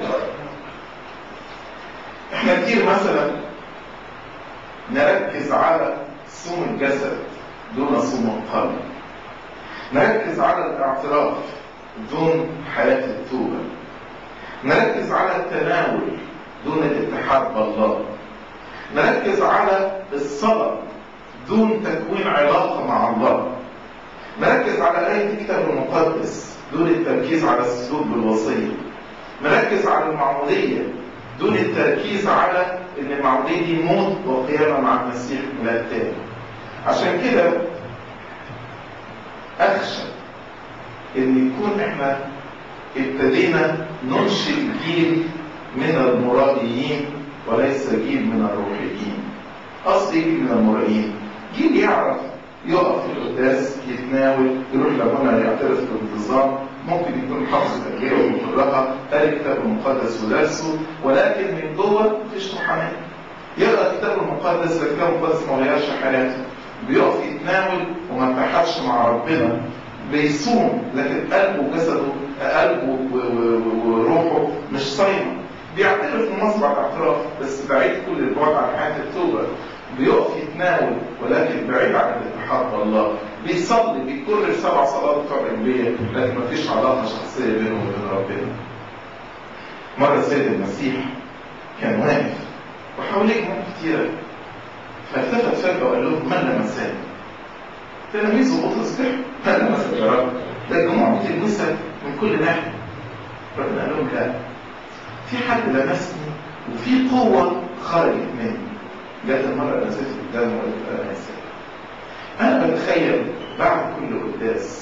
احنا كتير مثلا نركز على صوم الجسد دون صوم القلب نركز على الاعتراف دون حياة التوبة نركز على التناول دون الاتحاد بالله نركز على الصلاة دون تكوين علاقة مع الله نركز على آية الكتاب المقدس دون التركيز على السلوك بالوصية نركز على المعمودية دون التركيز على ان المعمودية دي موت وقيامة مع المسيح ميلاد تاني عشان كده اخشى ان يكون احنا ابتدينا ننشئ جيل من المرائيين وليس جيل من الروحيين قصدي جيل من المرائيين جيل يعرف يقف في القداس يتناول يروح لابونا يعترف بانتظام ممكن يكون حافظ تأجيره ومقرها قال الكتاب المقدس ودرسه ولكن من جوه مفيش روحانية يقرا الكتاب المقدس الكتاب المقدس ما غيرش حياته بيقف يتناول وما اتحدش مع ربنا بيصوم لكن قلبه وجسده قلبه وروحه مش صايمه بيعترف من مصبع الاعتراف بس بعيد كل البعد عن حياه التوبه بيقف يتناول ولكن بعيد عن الاتحاد بالله بيصلي بيكرر سبع صلوات بتوع الانبياء لكن مفيش علاقه شخصيه بينه وبين ربنا. مره السيد المسيح كان واقف وحواليه جموع كتيره فالتفت فجاه وقال لهم من لمساني؟ تلاميذه بطرس ضحك من لمسك يا رب؟ ده الجموع بتلمسك من كل ناحيه. ربنا قال لهم لا في حد لمسني وفي قوه خرجت مني. جت المرة نزلت قدامه وقالت أنا آسف. أنا بتخيل بعد كل قداس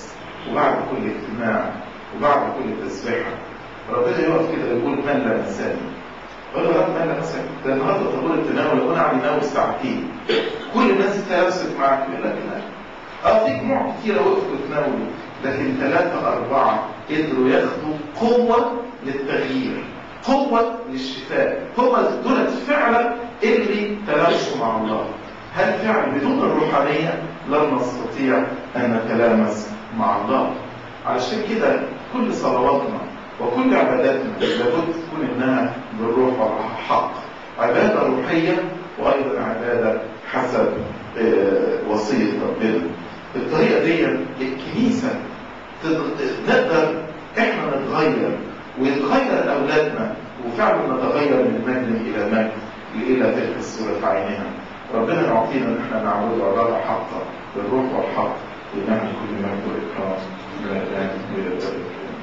وبعد كل اجتماع وبعد كل تسبيحه ربنا يقف كده يقول من لا مساني اقول له يا رب من لا مساني ده النهارده طابور التناول يكون عم يناول ساعتين كل الناس تلبست معاك يقول لك لا اه في جموع كتيره وقفوا يتناولوا لكن ثلاثه اربعه قدروا ياخدوا قوه للتغيير قوه للشفاء هم دولت فعلا اللي تلامسوا مع الله هل فعلا بدون الروحانيه لن نستطيع ان نتلامس مع الله علشان كده كل صلواتنا وكل عباداتنا لابد تكون انها بالروح والحق عباده روحيه وايضا عباده حسب وصيه ربنا بالطريقه دي الكنيسه نقدر احنا نتغير ويتغير اولادنا وفعلا نتغير من مجد الى مجد الى تلك الصوره في عينها ربنا يعطينا ان احنا نعبد عباده حقه بالروح والحق ونعمل كل مجد واكرام من الان الى الابد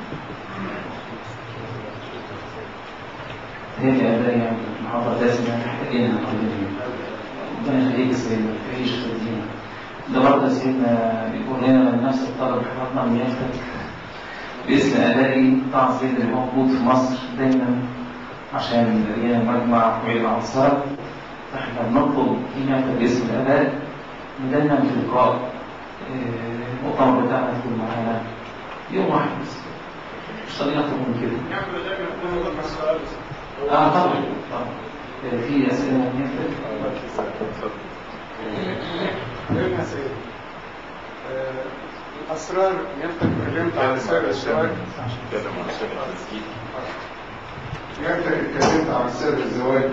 هذه أداء يعني محاضرة دسمة محتاجينها كلنا ربنا يخليك يا سيدنا تعيش خدينا ده برضه سيدنا بيقول لنا من نفس الطلب حفظنا من يفتك باسم أدائي تعظيم اللي موجود في مصر دايما عشان لينا مجمع وعيد الأنصار فاحنا بنطلب إيمانك باسم الأداء دايما في لقاء المؤتمر بتاعنا يكون معانا يوم واحد بس مش طالعين أكتر من كده اه طبعا طبعا في اسئله من اسرار يمكن اتكلمت عن سر الزواج يمكن اتكلمت عن سر الزواج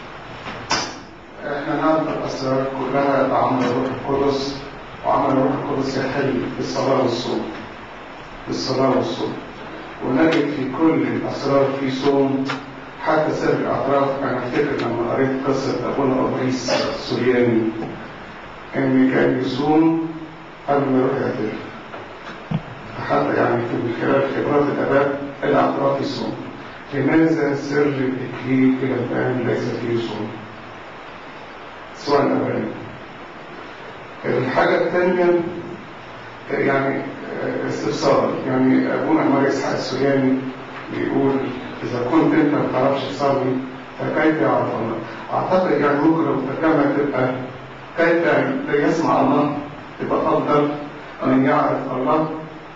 احنا نعرف الاسرار كلها بعمل الروح القدس وعمل الروح القدس يحل بالصلاه والصوم بالصلاه والصوم ونجد في كل الاسرار في صوم حتى سر الاعتراف انا افتكر لما قريت قصه ابونا ابريس السورياني ان كان يصوم قبل ما يروح يعترف حتى يعني من خلال خبرات الاباء الاعتراف يصوم لماذا سر الاكليل الى الان ليس فيه صوم؟ السؤال الاولاني الحاجه الثانيه يعني استفسار يعني ابونا عمر اسحاق السورياني بيقول إذا كنت أنت ما تعرفش تصلي فكيف يعرف الله؟ أعتقد يعني ممكن لو الترجمة تبقى كيف يسمع الله تبقى أفضل من يعرف الله.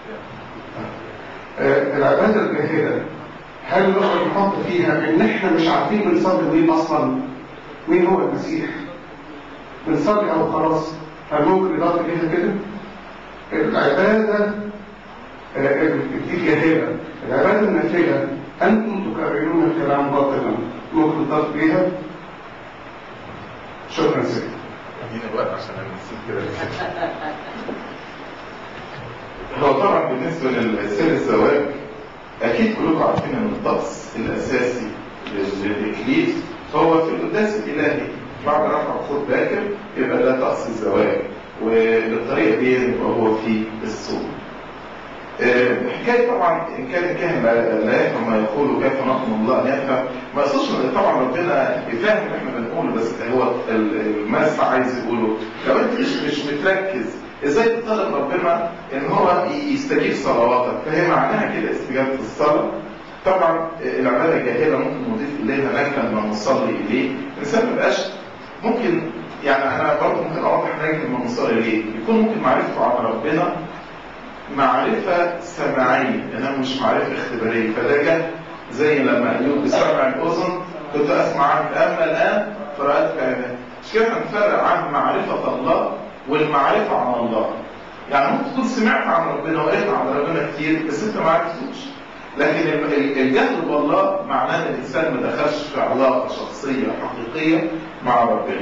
آه العبادة الجاهلة هل نقدر نحط فيها إن إحنا مش عارفين بنصلي مين أصلا؟ مين هو المسيح؟ بنصلي أو خلاص؟ هل ممكن إضافة إليها كده؟ العبادة آه دي جاهلة العبادة النافلة أنتم تكررون الكلام باطلا ممكن تضاف بيها شكرا سيدي اديني الوقت عشان انا نسيت كده هو طبعا بالنسبه لسر الزواج اكيد كلكم عارفين ان الطقس الاساسي للاكليل هو في القداس الالهي بعد رفع خط باكر يبقى ده طقس الزواج وبالطريقه دي يبقى هو في الصوم حكايه طبعا ان كان الكاهن لا يفهم ما يقول كيف نطلب الله ان يفهم ما يقصدش طبعا ربنا يفهم اللي احنا بنقوله بس هو المسح عايز يقوله لو انت مش مش متركز ازاي تطلب ربنا ان هو يستجيب صلواتك فهي معناها كده استجابه الصلاه طبعا العباده الجاهله ممكن نضيف اليها نجما لما نصلي اليه الانسان ما يبقاش ممكن يعني انا برضه ممكن اوضح نجم لما نصلي اليه يكون ممكن معرفته عن ربنا معرفة سمعية انها مش معرفة اختبارية فده جه زي لما ايوب بسمع الاذن كنت اسمع عنك اما الان فرأت كائنات مش كده هنفرق عن معرفة الله والمعرفة عن الله يعني ممكن تكون سمعت عن ربنا وقريت عن ربنا كتير بس انت ما عرفتوش لكن الجهل بالله معناه ان الانسان ما دخلش في علاقه شخصيه حقيقيه مع ربنا.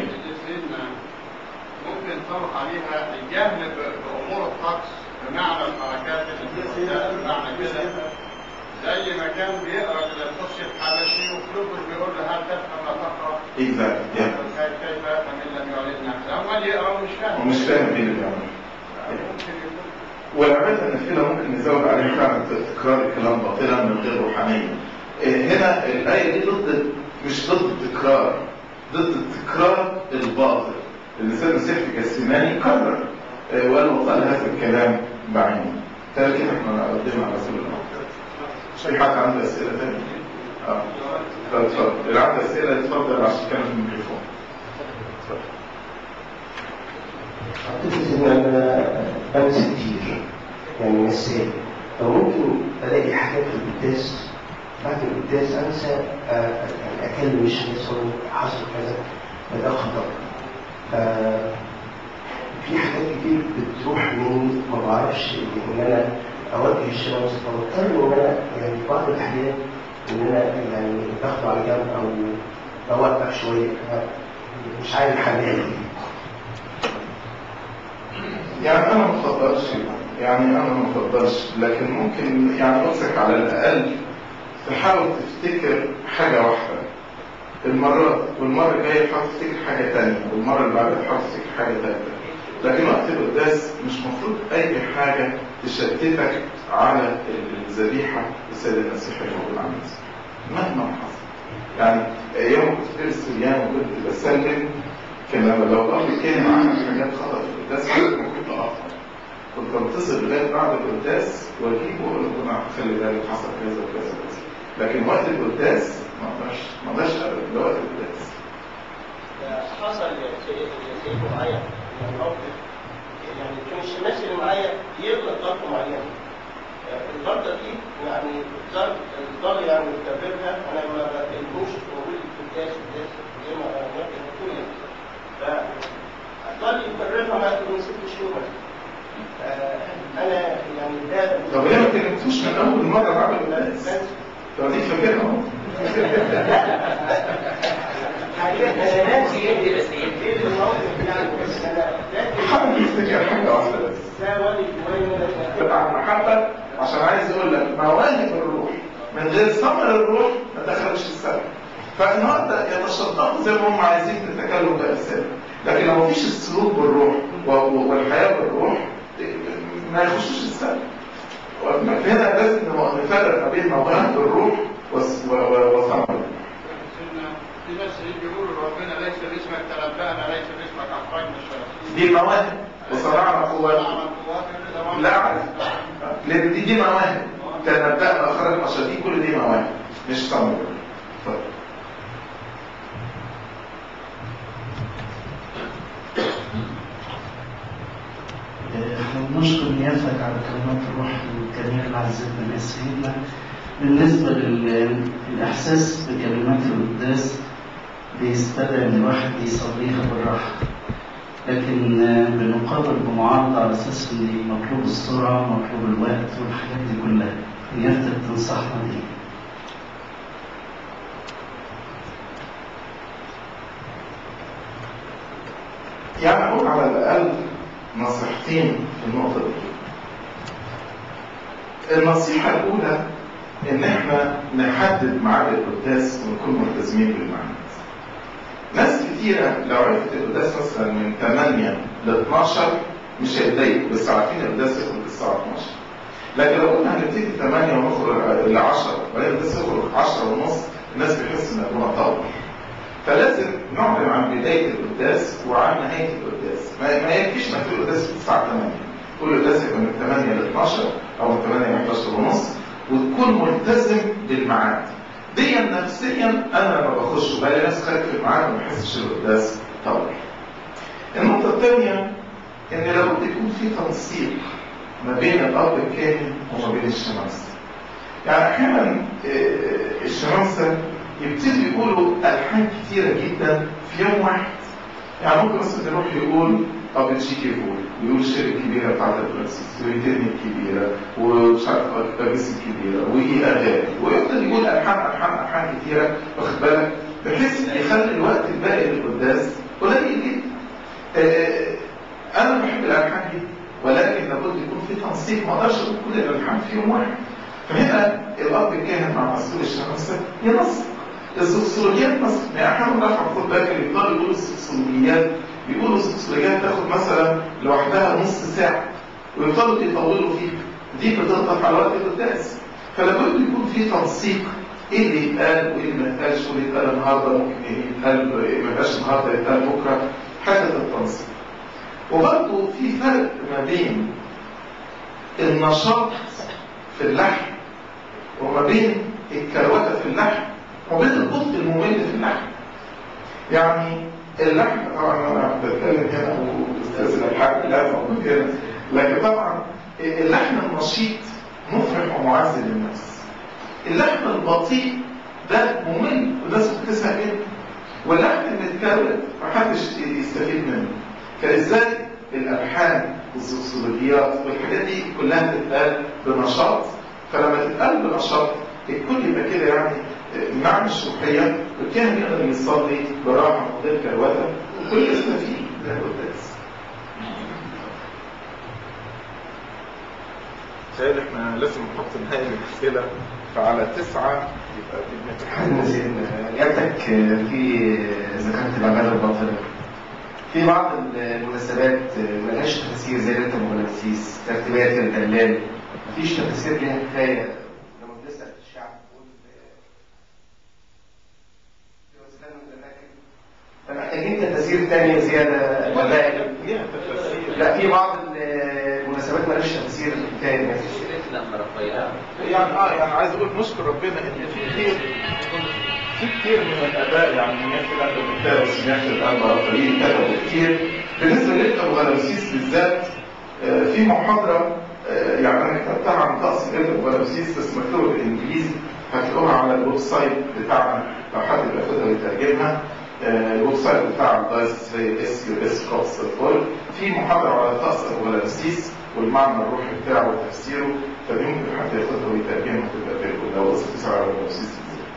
ممكن نطلق عليها الجهل بامور الطقس بمعنى الحركات اللي بمعنى كده زي ما كان بيقرا للقدس الحبشي وفلوبس بيقول له هل تفهم لا تقرا؟ Exactly. Yeah. كيف يفهم ان لم يعلن نفسه؟ امال يقرا ومش فاهم ومش فاهم ايه اللي بيعمله. ممكن يكون والعبادة النافلة ممكن نزود عليها فعلا تكرار الكلام باطلا من غير روحانية. هنا الآية دي ضد مش ضد التكرار ضد التكرار الباطل. الإنسان المسيح في جسماني كرر وقال وقال هذا الكلام بعينه. كده كده احنا قدمنا على سبيل المعتاد في حد عنده اسئله تانية؟ اه طب اتفضل اللي عنده اسئله اتفضل عشان كان في الميكروفون اتفضل أعتقد إن أنا بنسى كتير يعني نسيت فممكن ألاقي حاجات في القداس بعد القداس أنسى آه، يعني أكلم الشمس أقول حصل كذا فده خطأ آه، في حاجات كتير بتروح مني ما بعرفش إن أنا أوجه الشمس فبضطر إن أنا يعني في بعض الأحيان إن أنا يعني باخده على جنب أو بوقف شوية آه، مش عارف حاجة دي يعني انا ما افضلش يعني انا ما افضلش لكن ممكن يعني نفسك على الاقل تحاول تفتكر حاجه واحده المرات والمره الجايه تحاول تفتكر حاجه ثانيه والمره اللي بعدها تحاول تفتكر حاجه ثالثه لكن وقت القداس مش مفروض اي حاجه تشتتك على الذبيحه السيد المسيح الموجود على المسيح مهما حصل يعني يوم كنت في السريان وكنت بسلم كان لما لو الاب كان عمل حاجات خطا في القداس كنت كنت اقطع كنت بتصل لغايه بعد القداس واجيبه واقول له انا خلي بالك حصل كذا وكذا وكذا لكن وقت القداس ما اقدرش ما اقدرش ابدا ده وقت القداس حصل شيء شيء معين يعني موقف يعني كان الشماس اللي معايا يغلط غلطه معينه الغلطه دي يعني ظل ظل يعني مستمرها انا ما بقيتوش موجود في القداس القداس زي ما ممكن تقول يعني فظل يكررها ما من ست شهور آه، انا يعني ده طب ليه ما كلمتوش من اول مره بعد القداس؟ طب دي فاكرها اهو حقيقة انا ناسي ايه الموقف يعني بس انا لكن حاول تفتكر حاجه واحده بس ده والد شويه تبع المحبه عشان عايز يقول لك مواهب الروح من غير ثمر الروح ما دخلش السماء فالنهارده يتشطبوا زي ما هم عايزين في التكلم بأجساد لكن لو مفيش السلوك بالروح و- و- والحياه بالروح ما يخشوش السماء هنا لازم نفرق ما بين مواهب الروح وس- و- و- وثمر الروح سيدنا في ناس يجي يقولوا ربنا ليس باسمك تنبأنا ليس باسمك أخرجنا الشياطين دي مواهب وصنعنا قوات لا أعرف لأن دي دي مواهب تنبأنا أخرج النشاطين كل دي مواهب مش ثمر اتفضل احنا بنشكر نيافتك على كلمات الروح الجميلة اللي عزتنا بها سيدنا بالنسبة لل- للإحساس بكلمات القداس بيستدعي إن الواحد يصليها بالراحة لكن آه، بنقابل بمعارضة على أساس إن مطلوب السرعة مطلوب الوقت والحاجات دي كلها نيافتك تنصحنا بإيه؟ يعني أقول على الأقل نصيحتين في النقطة دي النصيحة الأولى إن إحنا نحدد ميعاد القداس ونكون ملتزمين بالميعاد. ناس كتيرة لو عرفت القداس مثلا من 8 ل 12 مش هيتضايقوا بس عارفين القداس يخرج الساعة 12. لكن لو قلنا هنبتدي 8 ونخرج ل 10 وبعدين القداس يخرج 10 ونص الناس بيحس إن أبونا طول. فلازم نعلن عن بداية القداس وعن نهاية القداس ما, ما يكفيش ما تقول القداس الساعة 8 كل القداس يبقى من 8 ل 12 أو من 8 ل 11 ونص وتكون ملتزم بالميعاد دي نفسيا أنا لما بخش وبلاقي ناس خارج في الميعاد ما بحسش القداس طول النقطة الثانية إن لابد يكون في تنسيق ما بين الأب الكاهن وما بين الشمس يعني أحيانا آه، الشمامسة يبتدوا يقولوا ألحان كتيرة جدا في يوم واحد يعني ممكن مثلا يروح يقول أب تشيكي فول ويقول الشير الكبيرة بتاعت الفرنسيس ويترني الكبيرة ومش عارف أجس الكبيرة ويجي أغاني ويفضل يقول ألحان ألحان ألحان كتيرة واخد بالك بحيث يخلي الوقت الباقي للقداس قليل جدا آه، أنا بحب الألحان دي ولكن لابد يكون في تنسيق ما أقدرش أقول كل الألحان في يوم واحد فهنا الأب الكاهن مع مسؤول الشمس ينسق السكسولوجيات مثلا يعني احنا رفع خد بالك اللي بيفضلوا يقولوا السكسولوجيات بيقولوا السكسولوجيات تاخد مثلا لوحدها نص ساعه ويفضلوا يطولوا فيها دي بتضغط على وقت القداس فلابد يكون في تنسيق ايه اللي يتقال وايه اللي ما يتقالش واللي يتقال النهارده ممكن ايه يتقال إيه ما يبقاش النهارده يتقال بكره حته التنسيق وبرضه في فرق ما بين النشاط في اللحم وما بين الكروته في اللحم وما بين البطء الممل في اللحم يعني اللحم طبعا انا بتكلم هنا واستاذ الحاج لا موجود هنا لكن طبعا اللحم النشيط مفرح ومعزز للنفس اللحم البطيء ده ممل والناس بتزهق منه واللحم المتكروت محدش يستفيد منه فازاي الالحان والزوكسولوجيات والحاجات دي كلها تتقال بنشاط فلما تتقال بنشاط الكل يبقى كده يعني معنى الشروحية والكاهن يقدر يصلي براحة من غير كروته والكل يستفيد ده القداس تخيل احنا لازم نحط نهاية الأسئلة فعلى تسعة يبقى حد سيدنا اجابتك في ذكرت العباده الباطله في بعض المناسبات ملهاش تفسير زي ليله المغناطيس ترتيبات الدلال مفيش تفسير ليها كفايه لما بنسال الشعب نقول في وسيله من الاماكن فمحتاجين تفاسير تانية زياده ولا ليها تفسير لا في بعض المناسبات ملهاش تفسير تاني لما رفيعها يعني اه يعني عايز اقول نشكر ربنا ان في كتير في كتير من الاباء يعني نيات الاب بالتاس نيات الاب رفاعيل كتبوا كتير بالنسبه لابو غلوسيس بالذات آه، في محاضره آه، يعني انا كتبتها عن طقس ابو غلوسيس بس مكتوبه بالانجليزي هتلاقوها على الويب سايت بتاعنا لو حد بياخدها ويترجمها آه، الويب سايت بتاع الدايس زي اس يو اس كوبس في محاضره على طقس ابو غلوسيس والمعنى الروحي بتاعه وتفسيره فممكن حد ياخدها ويترجمها تبقى بالكل لو بس تسعة على الغلوسيس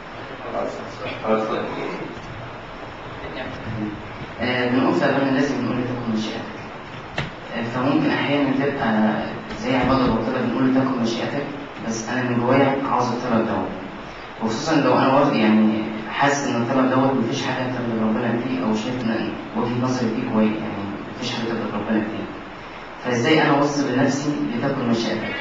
آه، بنقول في أغاني لازم نقول لتكن مشيئتك آه، فممكن أحيانا تبقى زي عبادة البطلة بنقول تكن مشيئتك بس أنا من جوايا عاوز الطلب دوت وخصوصا لو أنا واخد يعني حاسس إن الطلب دوت مفيش حاجة تغلب ربنا فيه أو شايف إن وجهة نظري فيه كويس يعني مفيش حاجة تغلب ربنا فيه فإزاي أنا أوصل لنفسي لتكن مشيئتك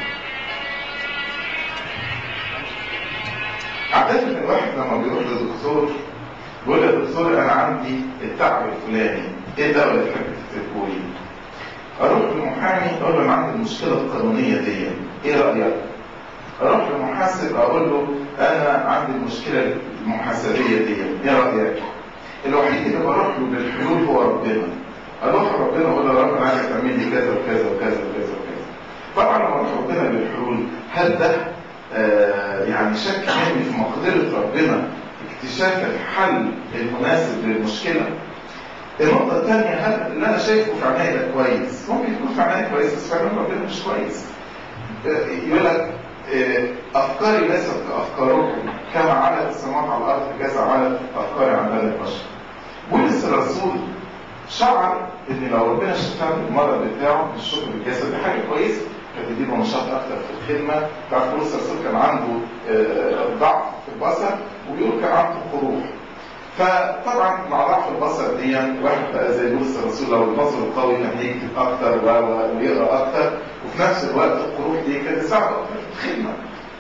عادة الواحد لما بيروح لدكتور بيقول يا دكتور انا عندي التعب الفلاني ايه الدواء اللي تحب تكتبه لي؟ اروح لمحامي اقول له انا عندي المشكله القانونيه دي ايه رايك؟ اروح لمحاسب اقول له انا عندي المشكله المحاسبيه دي ايه رايك؟ الوحيد اللي بروح له بالحلول هو ربنا اروح ربنا اقول له يا رب انا عايزك تعمل لي كذا وكذا وكذا وكذا وكذا طبعا لما اروح ربنا بالحلول هل ده آه يعني شك مني في مقدره ربنا اكتشاف الحل المناسب للمشكله النقطة الثانية هل اللي أنا شايفه في عينيا ده كويس؟ ممكن يكون في عينيا كويس بس في عينيا ربنا مش كويس. آه، يقول لك آه، أفكاري ليست كأفكاركم كما علت السماوات على الأرض كذا علت أفكاري عن بني البشر. بولس الرسول شعر إن لو ربنا شفاه المرض بتاعه الشغل بالجسد دي حاجة كويسة فتديله نشاط أكتر في الخدمة. تعرف بولس الرسول كان عنده آه، ضعف في البصر وبيقول كان عنده قروح. فطبعا مع ضعف البصر دي واحد بقى زي بولس الرسول لو البصر القوي كان هيكتب اكتر و- و- ويقرا اكتر وفي نفس الوقت القروح دي كانت تساعده اكتر في الخدمه.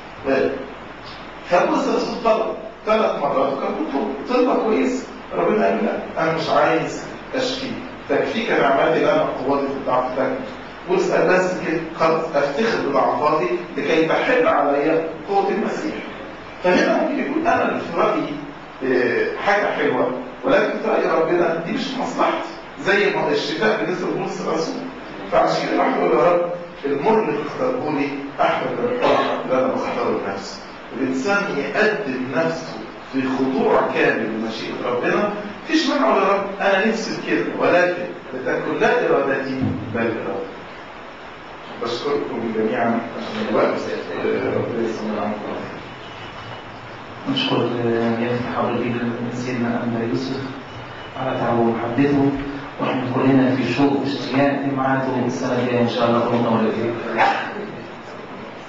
فبولس الرسول طلب ثلاث مرات وكان بيطلب طلبه كويس ربنا قال لا انا مش عايز اشفي تكفيك نعمتي انا قوتي في الضعف ده بولس قال بس كده خلاص افتخر بضعفاتي لكي تحل علي قوه المسيح. فهنا ممكن يكون انا اللي في رايي آه، حاجة حلوة ولكن في رأي ربنا دي مش مصلحتي زي ما الشفاء بالنسبة لبولس الرسول فعشان كده الواحد يقول يا رب المر اللي اختاره لي أحمد الحر اللي أنا بختاره لنفسي الإنسان يقدم نفسه في خضوع كامل لمشيئة ربنا مفيش مانع يا رب أنا نفسي في كده ولكن لتكن لا إرادتي بل إرادتك بشكركم جميعا عشان الوقت آه، ربنا يسلمنا عنكم نشكر يفتح حول الإيد سيدنا أنبا يوسف على تعبه ومحبته واحنا كلنا في شوق واشتياق لميعاده السنة الجاية إن شاء الله كلنا ولدين.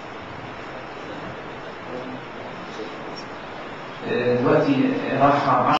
دلوقتي راح